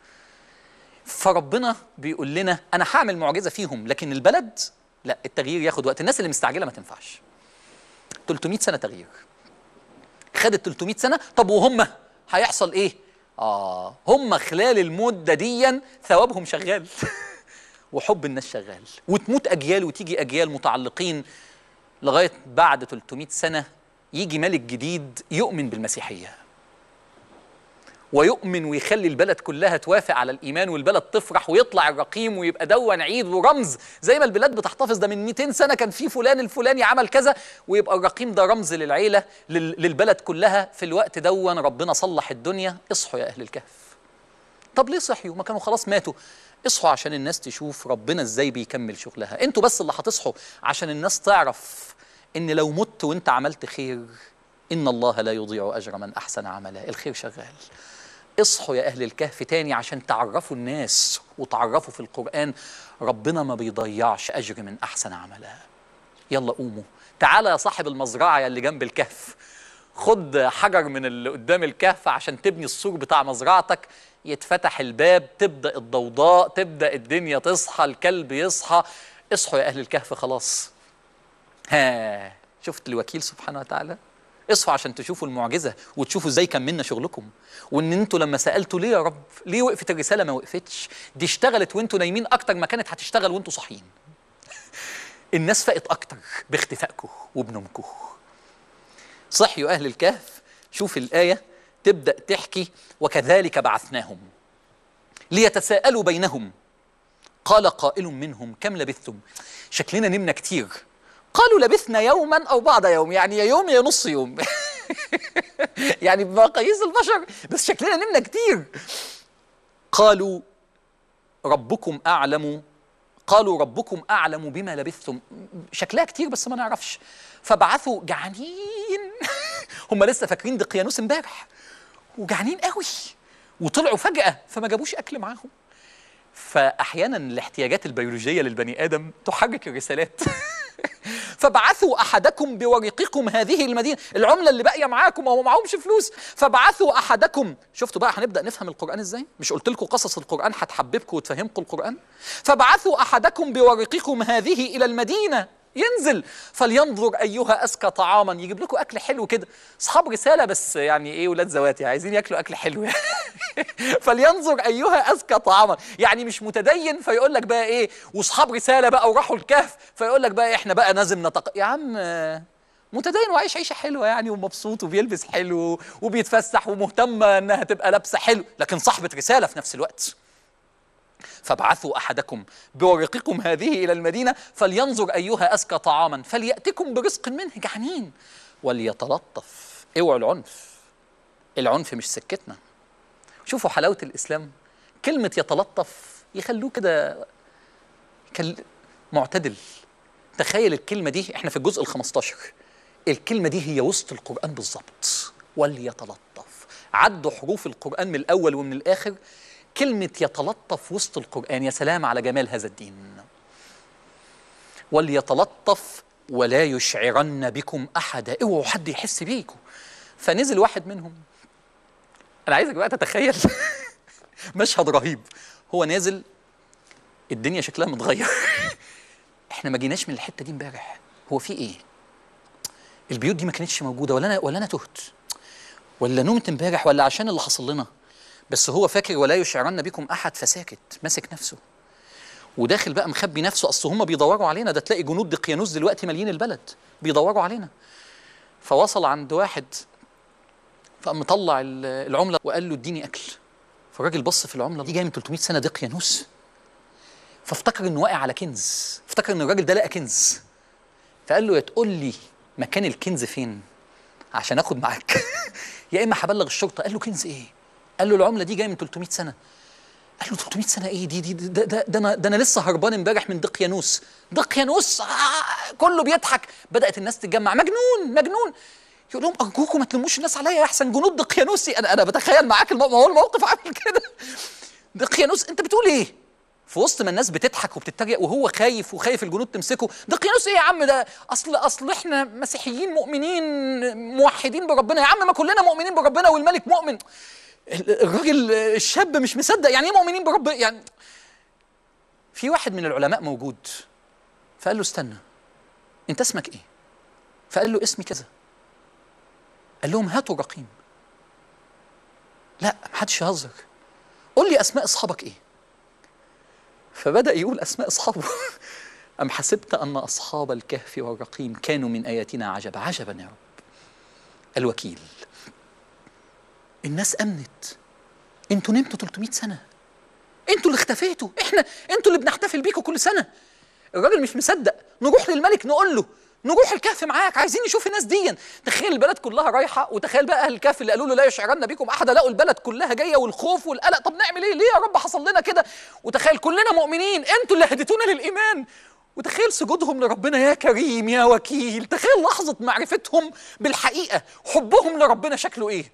فربنا بيقول لنا انا هعمل معجزه فيهم لكن البلد لا التغيير ياخد وقت الناس اللي مستعجله ما تنفعش 300 سنه تغيير خدت 300 سنه طب وهم هيحصل ايه اه هم خلال المده ديا ثوابهم شغال وحب الناس شغال وتموت اجيال وتيجي اجيال متعلقين لغايه بعد 300 سنه يجي ملك جديد يؤمن بالمسيحيه ويؤمن ويخلي البلد كلها توافق على الايمان والبلد تفرح ويطلع الرقيم ويبقى دون عيد ورمز زي ما البلاد بتحتفظ ده من 200 سنه كان في فلان الفلاني عمل كذا ويبقى الرقيم ده رمز للعيله لل- للبلد كلها في الوقت دون ربنا صلح الدنيا اصحوا يا اهل الكهف طب ليه صحيوا ما كانوا خلاص ماتوا اصحوا عشان الناس تشوف ربنا ازاي بيكمل شغلها انتوا بس اللي هتصحوا عشان الناس تعرف ان لو مت وانت عملت خير ان الله لا يضيع اجر من احسن عملا الخير شغال اصحوا يا اهل الكهف تاني عشان تعرفوا الناس وتعرفوا في القران ربنا ما بيضيعش اجر من احسن عملا يلا قوموا تعالى يا صاحب المزرعه يا اللي جنب الكهف خد حجر من اللي قدام الكهف عشان تبني السور بتاع مزرعتك يتفتح الباب تبدا الضوضاء تبدا الدنيا تصحى الكلب يصحى اصحوا يا اهل الكهف خلاص ها شفت الوكيل سبحانه وتعالى اصحوا عشان تشوفوا المعجزه وتشوفوا ازاي كملنا شغلكم وان انتوا لما سالتوا ليه يا رب ليه وقفت الرساله ما وقفتش دي اشتغلت وانتوا نايمين اكتر ما كانت هتشتغل وانتوا صاحيين الناس فاقت اكتر باختفائكم وبنومكم صحيوا اهل الكهف شوف الايه تبدا تحكي وكذلك بعثناهم ليتساءلوا بينهم قال قائل منهم كم لبثتم شكلنا نمنا كتير قالوا لبثنا يوما او بعض يوم يعني يا يوم يا نص يوم يعني بمقاييس البشر بس شكلنا نمنا كتير قالوا ربكم اعلم قالوا ربكم اعلم بما لبثتم شكلها كتير بس ما نعرفش فبعثوا جعانين هم لسه فاكرين دقيانوس امبارح وجعانين قوي وطلعوا فجاه فما جابوش اكل معاهم فاحيانا الاحتياجات البيولوجيه للبني ادم تحرك الرسالات فبعثوا احدكم بورقكم هذه المدينه العمله اللي باقيه معاكم وهو معهمش فلوس فبعثوا احدكم شفتوا بقى هنبدا نفهم القران ازاي مش قلت لكم قصص القران هتحببكم وتفهمكم القران فبعثوا احدكم بورقكم هذه الى المدينه ينزل فلينظر ايها ازكى طعاما يجيب لكم اكل حلو كده اصحاب رساله بس يعني ايه ولاد زواتي عايزين ياكلوا اكل حلو فلينظر ايها ازكى طعاما يعني مش متدين فيقول لك بقى ايه واصحاب رساله بقى وراحوا الكهف فيقول لك بقى احنا بقى لازم نتق يا عم آه، متدين وعايش عيشه حلوه يعني ومبسوط وبيلبس حلو وبيتفسح ومهتمه انها تبقى لابسه حلو لكن صاحبه رساله في نفس الوقت فابعثوا احدكم بورقكم هذه الى المدينه فلينظر ايها ازكى طعاما فلياتكم برزق منه جعانين وليتلطف اوعوا العنف العنف مش سكتنا شوفوا حلاوه الاسلام كلمه يتلطف يخلوه كده كل... معتدل تخيل الكلمه دي احنا في الجزء ال15 الكلمه دي هي وسط القران بالظبط وليتلطف عدوا حروف القران من الاول ومن الاخر كلمة يتلطف وسط القرآن يا سلام على جمال هذا الدين وليتلطف ولا يشعرن بكم أحدا اوعوا حد يحس بيكم فنزل واحد منهم أنا عايزك بقى تتخيل مشهد رهيب هو نازل الدنيا شكلها متغير احنا ما جيناش من الحتة دي امبارح هو في ايه البيوت دي ما كانتش موجودة ولا أنا ولا أنا تهت ولا نمت امبارح ولا عشان اللي حصل لنا بس هو فاكر ولا يشعرن بكم احد فساكت ماسك نفسه وداخل بقى مخبي نفسه اصل هم بيدوروا علينا ده تلاقي جنود دقيانوس دلوقتي مالين البلد بيدوروا علينا فوصل عند واحد فقام مطلع ال- العمله وقال له اديني اكل فالراجل بص في العمله دي جايه من 300 سنه دقيانوس فافتكر انه واقع على كنز افتكر ان الراجل ده لقى كنز فقال له يا تقول لي مكان الكنز فين عشان اخد معاك يا اما هبلغ الشرطه قال له كنز ايه قال له العمله دي جايه من 300 سنه قال له 300 سنه ايه دي دي دي- ده ده, ده انا ده انا لسه هربان امبارح من دقيانوس دقيانوس آه كله بيضحك بدات الناس تتجمع مجنون مجنون يقول لهم ارجوكم ما تلموش الناس عليا احسن جنود دقيانوسي انا انا بتخيل معاك الموقف هو الموقف عامل كده دقيانوس انت بتقول ايه في وسط ما الناس بتضحك وبتتريق وهو خايف وخايف الجنود تمسكه دقيانوس ايه يا عم ده اصل اصل احنا مسيحيين مؤمنين موحدين بربنا يا عم ما كلنا مؤمنين بربنا والملك مؤمن ال- الراجل الشاب مش مصدق يعني ايه مؤمنين برب يعني في واحد من العلماء موجود فقال له استنى انت اسمك ايه فقال له اسمي كذا قال لهم هاتوا الرقيم لا محدش يهزر قول لي اسماء اصحابك ايه فبدا يقول اسماء اصحابه ام حسبت ان اصحاب الكهف والرقيم كانوا من اياتنا عجبا عجبا يا رب الوكيل الناس امنت انتوا نمتوا 300 سنه انتوا اللي اختفيتوا احنا انتوا اللي بنحتفل بيكم كل سنه الراجل مش مصدق نروح للملك نقول له نروح الكهف معاك عايزين نشوف الناس دي تخيل البلد كلها رايحه وتخيل بقى اهل الكهف اللي قالوا له لا يشعرن بكم احد لقوا البلد كلها جايه والخوف والقلق طب نعمل ايه ليه يا رب حصل لنا كده وتخيل كلنا مؤمنين انتوا اللي هديتونا للايمان وتخيل سجودهم لربنا يا كريم يا وكيل تخيل لحظه معرفتهم بالحقيقه حبهم لربنا شكله ايه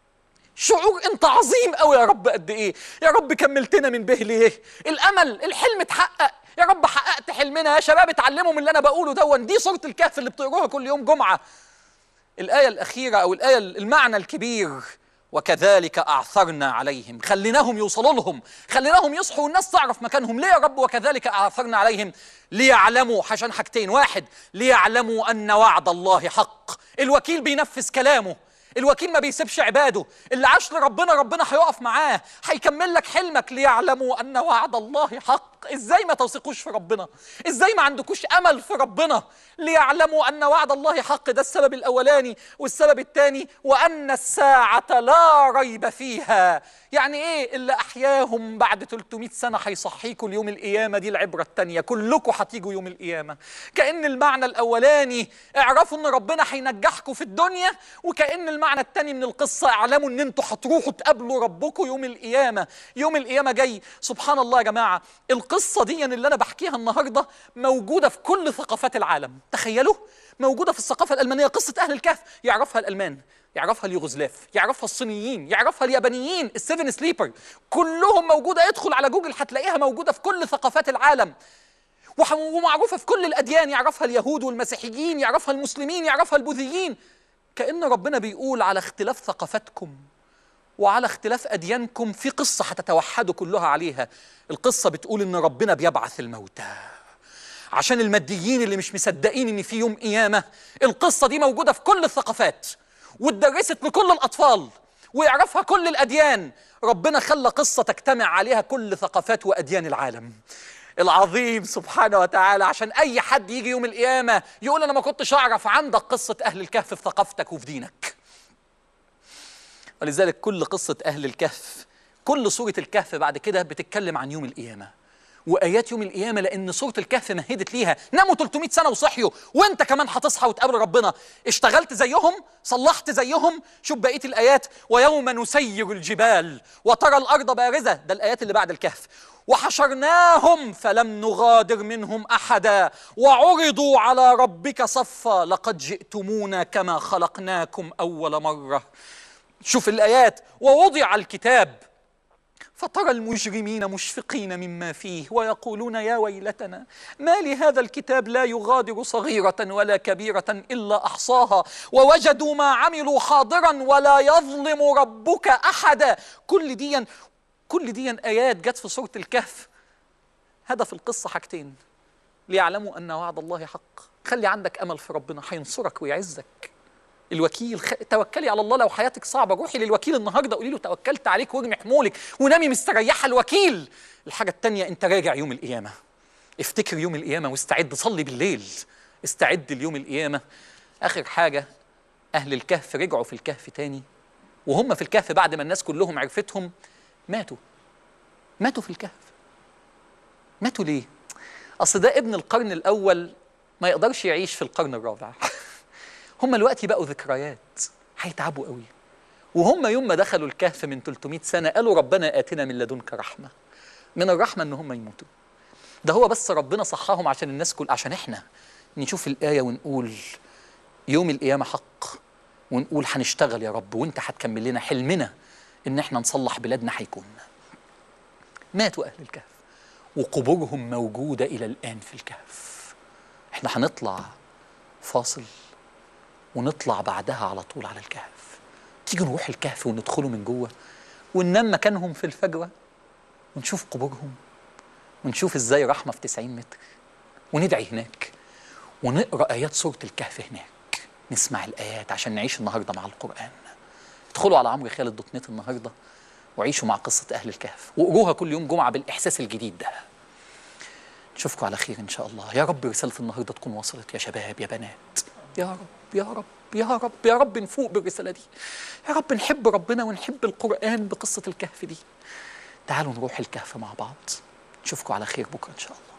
شعور انت عظيم قوي يا رب قد ايه يا رب كملتنا من به ليه الامل الحلم اتحقق يا رب حققت حلمنا يا شباب اتعلموا من اللي انا بقوله دون دي سوره الكهف اللي بتقروها كل يوم جمعه الايه الاخيره او الايه المعنى الكبير وكذلك اعثرنا عليهم خليناهم يوصلوا لهم خليناهم يصحوا والناس تعرف مكانهم ليه يا رب وكذلك اعثرنا عليهم ليعلموا عشان حاجتين واحد ليعلموا ان وعد الله حق الوكيل بينفذ كلامه الوكيل ما بيسيبش عباده اللي عاش لربنا ربنا هيقف معاه هيكمل لك حلمك ليعلموا ان وعد الله حق ازاي ما تثقوش في ربنا ازاي ما عندكوش امل في ربنا ليعلموا ان وعد الله حق ده السبب الاولاني والسبب الثاني وان الساعه لا ريب فيها يعني ايه اللي احياهم بعد 300 سنه هيصحيكوا ليوم القيامه دي العبره الثانيه كلكم هتيجوا يوم القيامه كان المعنى الاولاني اعرفوا ان ربنا هينجحكم في الدنيا وكان المعنى الثاني من القصه اعلموا ان انتوا هتروحوا تقابلوا ربكم يوم القيامه يوم القيامه جاي سبحان الله يا جماعه القصه دي اللي انا بحكيها النهارده موجوده في كل ثقافات العالم تخيلوا موجوده في الثقافه الالمانيه قصه اهل الكهف يعرفها الالمان يعرفها اليوغوسلاف يعرفها الصينيين يعرفها اليابانيين السيفن سليبر كلهم موجوده ادخل على جوجل هتلاقيها موجوده في كل ثقافات العالم وح- ومعروفه في كل الاديان يعرفها اليهود والمسيحيين يعرفها المسلمين يعرفها البوذيين كأن ربنا بيقول على اختلاف ثقافتكم وعلى اختلاف أديانكم في قصة هتتوحدوا كلها عليها القصة بتقول إن ربنا بيبعث الموتى عشان الماديين اللي مش مصدقين إن في يوم قيامة القصة دي موجودة في كل الثقافات واتدرست لكل الأطفال ويعرفها كل الأديان ربنا خلى قصة تجتمع عليها كل ثقافات وأديان العالم العظيم سبحانه وتعالى عشان اي حد يجي يوم القيامه يقول انا ما كنتش اعرف عندك قصه اهل الكهف في ثقافتك وفي دينك ولذلك كل قصه اهل الكهف كل سوره الكهف بعد كده بتتكلم عن يوم القيامه وايات يوم القيامه لان سوره الكهف مهدت ليها ناموا 300 سنه وصحيوا وانت كمان هتصحى وتقابل ربنا اشتغلت زيهم صلحت زيهم شوف بقيه الايات ويوم نسير الجبال وترى الارض بارزه ده الايات اللي بعد الكهف وحشرناهم فلم نغادر منهم احدا وعرضوا على ربك صفا لقد جئتمونا كما خلقناكم اول مره شوف الايات ووضع الكتاب فترى المجرمين مشفقين مما فيه ويقولون يا ويلتنا ما لهذا الكتاب لا يغادر صغيرة ولا كبيرة إلا أحصاها ووجدوا ما عملوا حاضرا ولا يظلم ربك أحدا كل دي كل دي آيات جت في سورة الكهف هدف القصة حاجتين ليعلموا أن وعد الله حق خلي عندك أمل في ربنا هينصرك ويعزك الوكيل خ... توكلي على الله لو حياتك صعبه روحي للوكيل النهارده قولي له توكلت عليك وارمي حمولك ونامي مستريحه الوكيل الحاجه الثانيه انت راجع يوم القيامه افتكر يوم القيامه واستعد صلي بالليل استعد ليوم القيامه اخر حاجه اهل الكهف رجعوا في الكهف تاني وهم في الكهف بعد ما الناس كلهم عرفتهم ماتوا ماتوا في الكهف ماتوا ليه اصل ده ابن القرن الاول ما يقدرش يعيش في القرن الرابع هم الوقت بقوا ذكريات هيتعبوا قوي وهم يوم ما دخلوا الكهف من 300 سنة قالوا ربنا آتنا من لدنك رحمة من الرحمة إن هم يموتوا ده هو بس ربنا صحاهم عشان الناس كل عشان إحنا نشوف الآية ونقول يوم القيامة حق ونقول هنشتغل يا رب وانت هتكمل لنا حلمنا ان احنا نصلح بلادنا هيكون ماتوا اهل الكهف وقبورهم موجودة إلى الآن في الكهف احنا هنطلع فاصل ونطلع بعدها على طول على الكهف تيجي نروح الكهف وندخله من جوه وننام مكانهم في الفجوة ونشوف قبورهم ونشوف ازاي رحمة في 90 متر وندعي هناك ونقرأ آيات سورة الكهف هناك نسمع الآيات عشان نعيش النهاردة مع القرآن ادخلوا على عمرو خالد دوت نت النهاردة وعيشوا مع قصة أهل الكهف وقروها كل يوم جمعة بالإحساس الجديد ده نشوفكم على خير إن شاء الله يا رب رسالة النهاردة تكون وصلت يا شباب يا بنات يا رب يا رب يا رب يا رب نفوق بالرسالة دي يا رب نحب ربنا ونحب القرآن بقصة الكهف دي تعالوا نروح الكهف مع بعض نشوفكم على خير بكرة إن شاء الله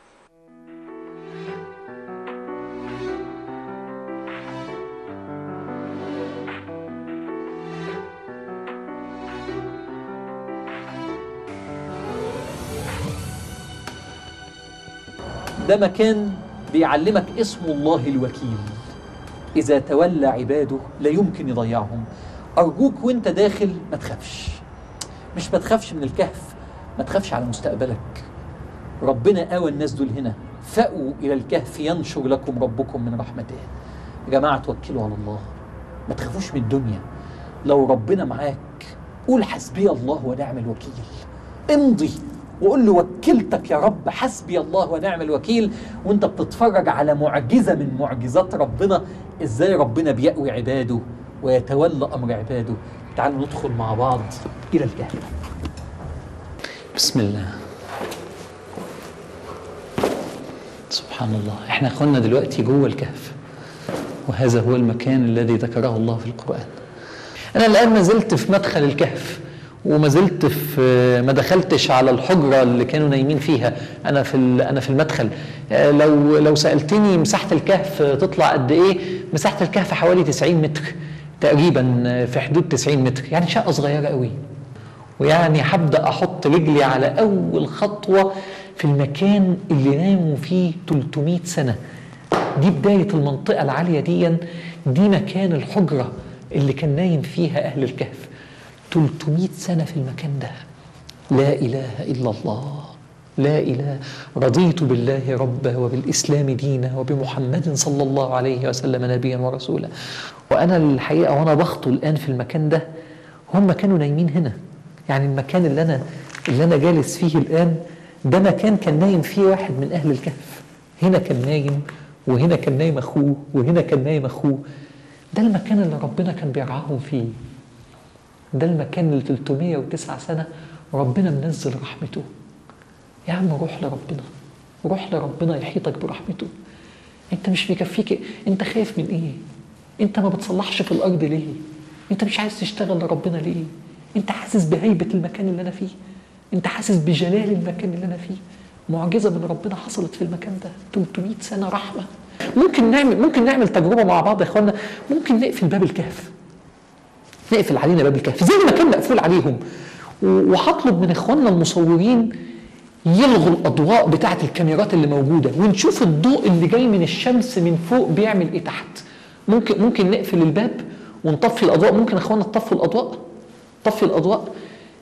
ده مكان بيعلمك اسم الله الوكيل إذا تولى عباده لا يمكن يضيعهم أرجوك وانت داخل ما تخافش مش ما تخافش من الكهف ما تخافش على مستقبلك ربنا قوى الناس دول هنا فأوا إلى الكهف ينشر لكم ربكم من رحمته يا جماعة توكلوا على الله ما تخافوش من الدنيا لو ربنا معاك قول حسبي الله ونعم الوكيل امضي وقول له وكلتك يا رب حسبي الله ونعم الوكيل وانت بتتفرج على معجزة من معجزات ربنا ازاي ربنا بيأوي عباده ويتولى أمر عباده تعالوا ندخل مع بعض إلى الكهف بسم الله سبحان الله احنا اخوانا دلوقتي جوه الكهف وهذا هو المكان الذي ذكره الله في القرآن أنا الآن ما زلت في مدخل الكهف وما زلت في ما دخلتش على الحجرة اللي كانوا نايمين فيها أنا في أنا في المدخل آه، لو لو سألتني مساحة الكهف تطلع قد إيه؟ مساحة الكهف حوالي 90 متر تقريبا آه، في حدود 90 متر يعني شقة صغيرة قوي ويعني هبدا احط رجلي على اول خطوه في المكان اللي ناموا فيه 300 سنه دي بدايه المنطقه العاليه دي دي مكان الحجره اللي كان نايم فيها اهل الكهف 300 سنه في المكان ده لا اله الا الله لا اله رضيت بالله ربا وبالاسلام دينا وبمحمد صلى الله عليه وسلم نبيا ورسولا وانا الحقيقه وانا بخطو الان في المكان ده هم كانوا نايمين هنا يعني المكان اللي انا اللي انا جالس فيه الان ده مكان كان نايم فيه واحد من اهل الكهف هنا كان نايم وهنا كان نايم اخوه وهنا كان نايم اخوه ده المكان اللي ربنا كان بيرعاهم فيه ده المكان اللي 309 سنه ربنا منزل رحمته يا عم روح لربنا روح لربنا يحيطك برحمته انت مش بيكفيك انت خايف من ايه انت ما بتصلحش في الارض ليه انت مش عايز تشتغل لربنا ليه انت حاسس بهيبه المكان اللي انا فيه انت حاسس بجلال المكان اللي انا فيه معجزه من ربنا حصلت في المكان ده 300 سنه رحمه ممكن نعمل ممكن نعمل تجربه مع بعض يا اخوانا ممكن نقفل باب الكهف نقفل علينا باب الكهف زي ما كان مقفول عليهم و- وهطلب من اخواننا المصورين يلغوا الاضواء بتاعه الكاميرات اللي موجوده ونشوف الضوء اللي جاي من الشمس من فوق بيعمل ايه تحت ممكن ممكن نقفل الباب ونطفي الاضواء ممكن اخواننا تطفوا الاضواء طفي الاضواء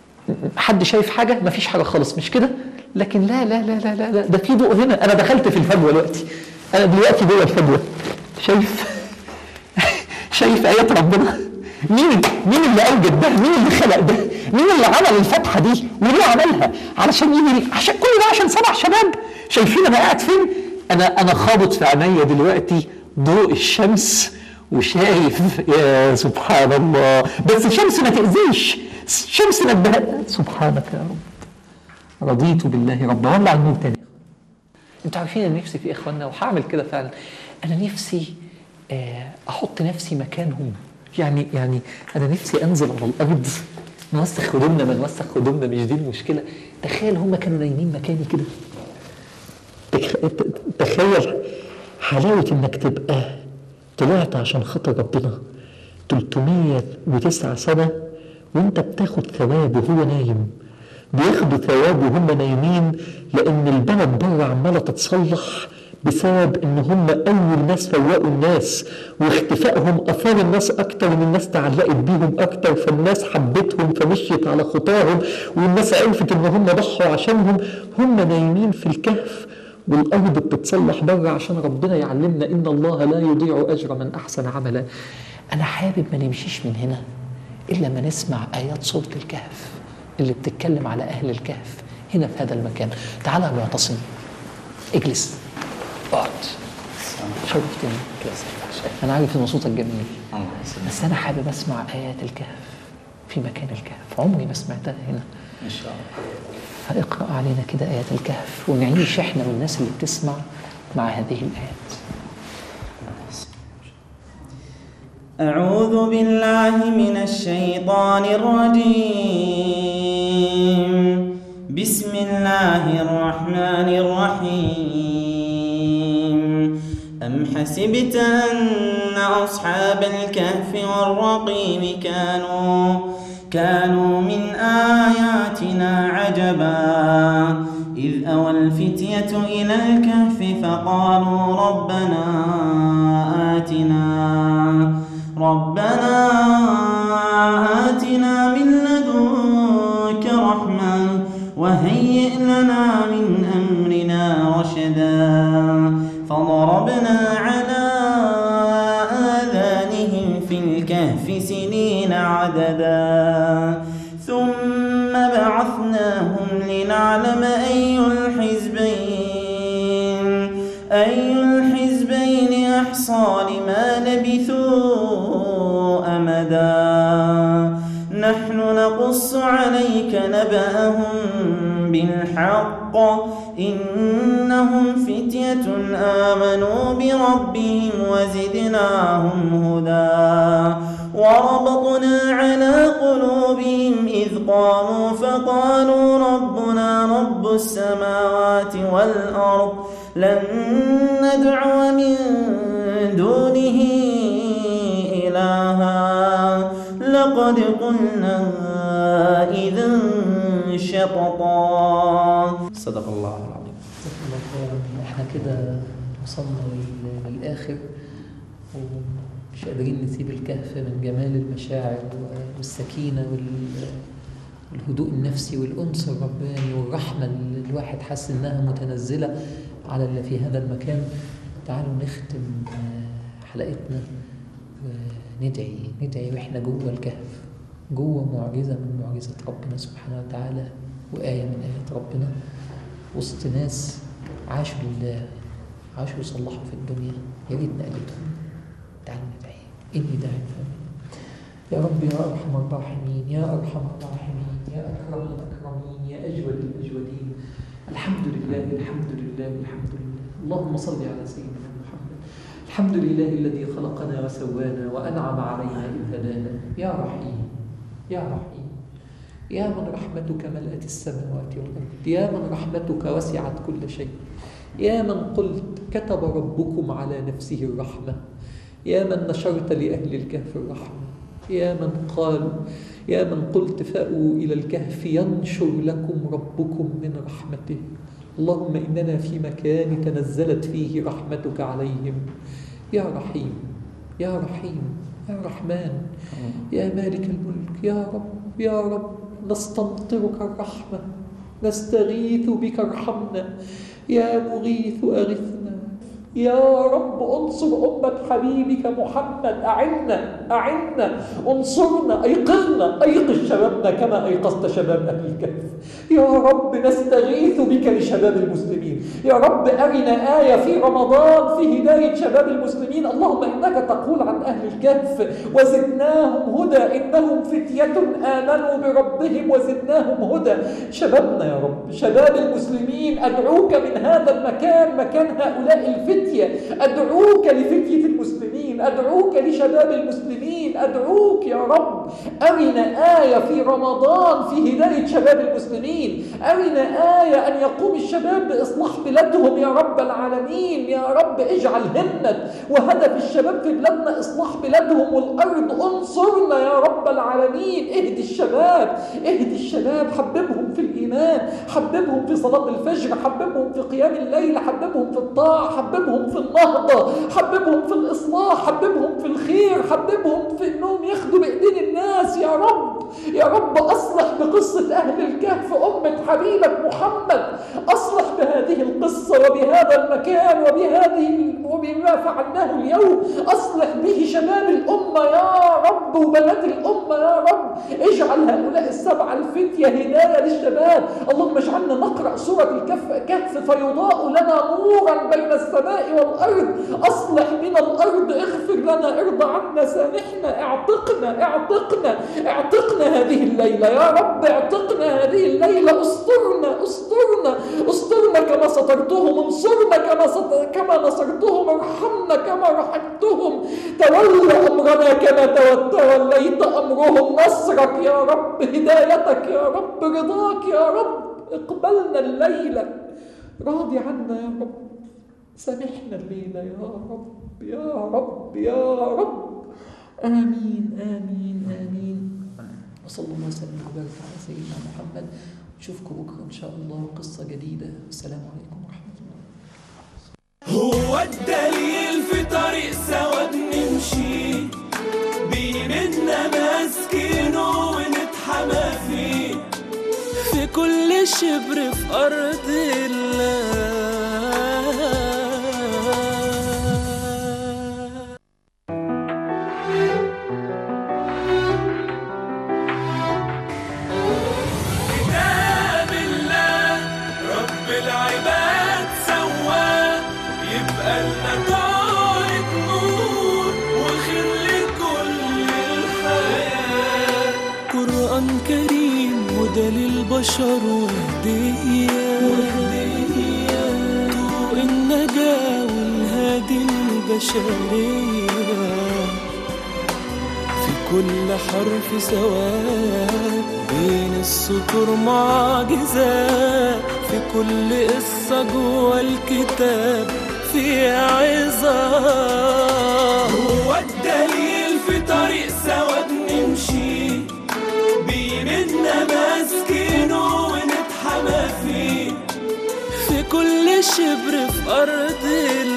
حد شايف حاجه مفيش حاجه خالص مش كده لكن لا لا لا لا لا, لا ده في ضوء هنا انا دخلت في الفجوه دلوقتي انا دلوقتي جوه الفجوه شايف شايف ايات ربنا مين مين اللي اوجد ده مين اللي خلق ده مين اللي عمل الفتحه دي وليه عملها علشان يجي عشان كل ده عشان سبع شباب شايفين انا قاعد فين انا انا خابط في عينيا دلوقتي ضوء الشمس وشايف يا سبحان الله بس الشمس ما تأذيش الشمس ما تبهدل سبحانك يا رب رضيت بالله ربا ولع النور تاني انتوا عارفين انا نفسي في إيه يا اخوانا وهعمل كده فعلا انا نفسي آه، احط نفسي مكانهم يعني يعني انا نفسي انزل على الارض نوسخ هدومنا ما نوسخ هدومنا مش دي المشكله تخيل هم كانوا نايمين مكاني كده تخ- تخيل حلاوه انك تبقى طلعت عشان خاطر ربنا 309 سنه وانت بتاخد ثواب وهو نايم بياخدوا ثواب وهم نايمين لان البلد بره عماله تتصلح بسبب ان هم اول ناس فوقوا الناس واختفائهم اثار الناس اكتر ان الناس تعلقت بيهم اكتر فالناس حبتهم فمشيت على خطاهم والناس عرفت ان هم ضحوا عشانهم هم نايمين في الكهف والارض بتتصلح بره عشان ربنا يعلمنا ان الله لا يضيع اجر من احسن عملا انا حابب ما نمشيش من هنا الا ما نسمع ايات سوره الكهف اللي بتتكلم على اهل الكهف هنا في هذا المكان تعال يا معتصم اجلس اقعد شرفتني انا عارف ان صوتك جميل بس انا حابب اسمع ايات الكهف في مكان الكهف عمري ما سمعتها هنا ان شاء الله فاقرا علينا كده ايات الكهف ونعيش احنا والناس اللي بتسمع مع هذه الايات أعوذ بالله من الشيطان الرجيم بسم الله الرحمن الرحيم أم حسبت أن أصحاب الكهف والرقيم كانوا كانوا من آياتنا عجبا إذ أوى الفتية إلى الكهف فقالوا ربنا آتنا ربنا آتنا من لدنك رحمة وهيئ لنا من أمرنا رشدا فضربنا على آذانهم في الكهف سنين عددا ثم بعثناهم لنعلم أي الحزبين أي الحزبين أحصى لما لبثوا أمدا نحن نقص عليك نبأهم بالحق إنهم فتية آمنوا بربهم وزدناهم هدى وربطنا على قلوبهم إذ قاموا فقالوا ربنا رب السماوات والأرض لن ندعو من دونه إلها لقد قلنا إذا شططا صدق الله العظيم احنا كده وصلنا لل- للاخر ومش قادرين نسيب الكهف من جمال المشاعر والسكينه وال- والهدوء النفسي والانس الرباني والرحمه اللي الواحد حاسس انها متنزله على اللي في هذا المكان تعالوا نختم آه، حلقتنا وندعي ندعي واحنا جوه الكهف جوه معجزه من معجزات ربنا سبحانه وتعالى وايه من ايات ربنا وسط ناس عاشوا لله عاشوا يصلحوا في الدنيا يا ريت نقلدهم تعالوا ندعي اني داعي فامين يا رب يا ارحم الراحمين يا ارحم الراحمين يا اكرم الاكرمين يا اجود الاجودين الحمد لله الحمد لله الحمد لله اللهم صل على سيدنا محمد الحمد لله الذي خلقنا وسوانا وانعم علينا اذ هدانا يا رحيم يا رحيم يا من رحمتك ملأت السماوات والأرض يا من رحمتك وسعت كل شيء يا من قلت كتب ربكم على نفسه الرحمة يا من نشرت لأهل الكهف الرحمة يا من قال يا من قلت فأووا إلى الكهف ينشر لكم ربكم من رحمته اللهم إننا في مكان تنزلت فيه رحمتك عليهم يا رحيم يا رحيم يا رحمن يا مالك الملك يا رب يا رب نستمطرك الرحمة نستغيث بك ارحمنا يا مغيث أغثنا يا رب انصر أمة حبيبك محمد أعنا أعنا انصرنا أيقظنا أيقظ شبابنا كما أيقظت شباب أهل الكهف يا رب نستغيث بك لشباب المسلمين يا رب أرنا آية في رمضان في هداية شباب المسلمين اللهم إنك تقول عن أهل الكهف وزدناهم هدى إنهم فتية آمنوا بربهم وزدناهم هدى شبابنا يا رب شباب المسلمين أدعوك من هذا المكان مكان هؤلاء الفتية أدعوك لفتية المسلمين المسلمين أدعوك لشباب المسلمين أدعوك يا رب أرنا آية في رمضان في هداية شباب المسلمين أرنا آية أن يقوم الشباب بإصلاح بلادهم يا رب العالمين يا رب اجعل همة وهدف الشباب في بلادنا إصلاح بلادهم والأرض انصرنا يا رب العالمين اهدي الشباب اهدي الشباب حببهم في الإيمان حببهم في صلاة الفجر حببهم في قيام الليل حببهم في الطاعة حببهم في النهضة حببهم في الإصلاح حببهم في الخير حببهم في أنهم ياخدوا بإيدين الناس يا رب يا رب أصلح بقصة أهل الكهف أمة حبيبك محمد أصلح بهذه القصة وبهذا المكان وبهذه وبما فعلناه اليوم أصلح به شباب الأمة يا رب وبنات الأمة يا رب اجعل هؤلاء السبعة الفتية هداية للشباب اللهم اجعلنا نقرأ سورة الكهف كهف فيضاء لنا نورا بين السماء والأرض أصلح من الأرض اغفر لنا ارضى عنا سامحنا اعتقنا اعتقنا اعتقنا هذه الليلة يا رب اعتقنا هذه الليلة استرنا استرنا استرنا كما سترتهم انصرنا كما ست... كما نصرتهم ارحمنا كما رحمتهم تولى أمرنا كما تو- توليت أمرهم نصرك يا رب هدايتك يا رب رضاك يا رب اقبلنا الليلة راضي عنا يا رب سامحنا الليلة يا رب يا رب يا رب آمين آمين آمين وصلى الله وسلم وبارك على سيدنا محمد نشوفكم بكرة إن شاء الله قصة جديدة السلام عليكم ورحمة الله هو الدليل في طريق سوا بنمشي بيمنا ماسكينه ونتحمى فيه في كل شبر في أرض الله كتاب الله رب العباد سواه يبقى لنا طارق نور وخير لكل الحياة قرآن كريم هدى للبشر وهدية وهدية طوق النجاة والهادي البشرية في كل حرف سواد بين السطور معجزات في كل قصة جوه الكتاب في عظات هو الدليل في طريق سوا بنمشي بيمنا ماسكينه ونتحمى فيه في كل شبر في أرض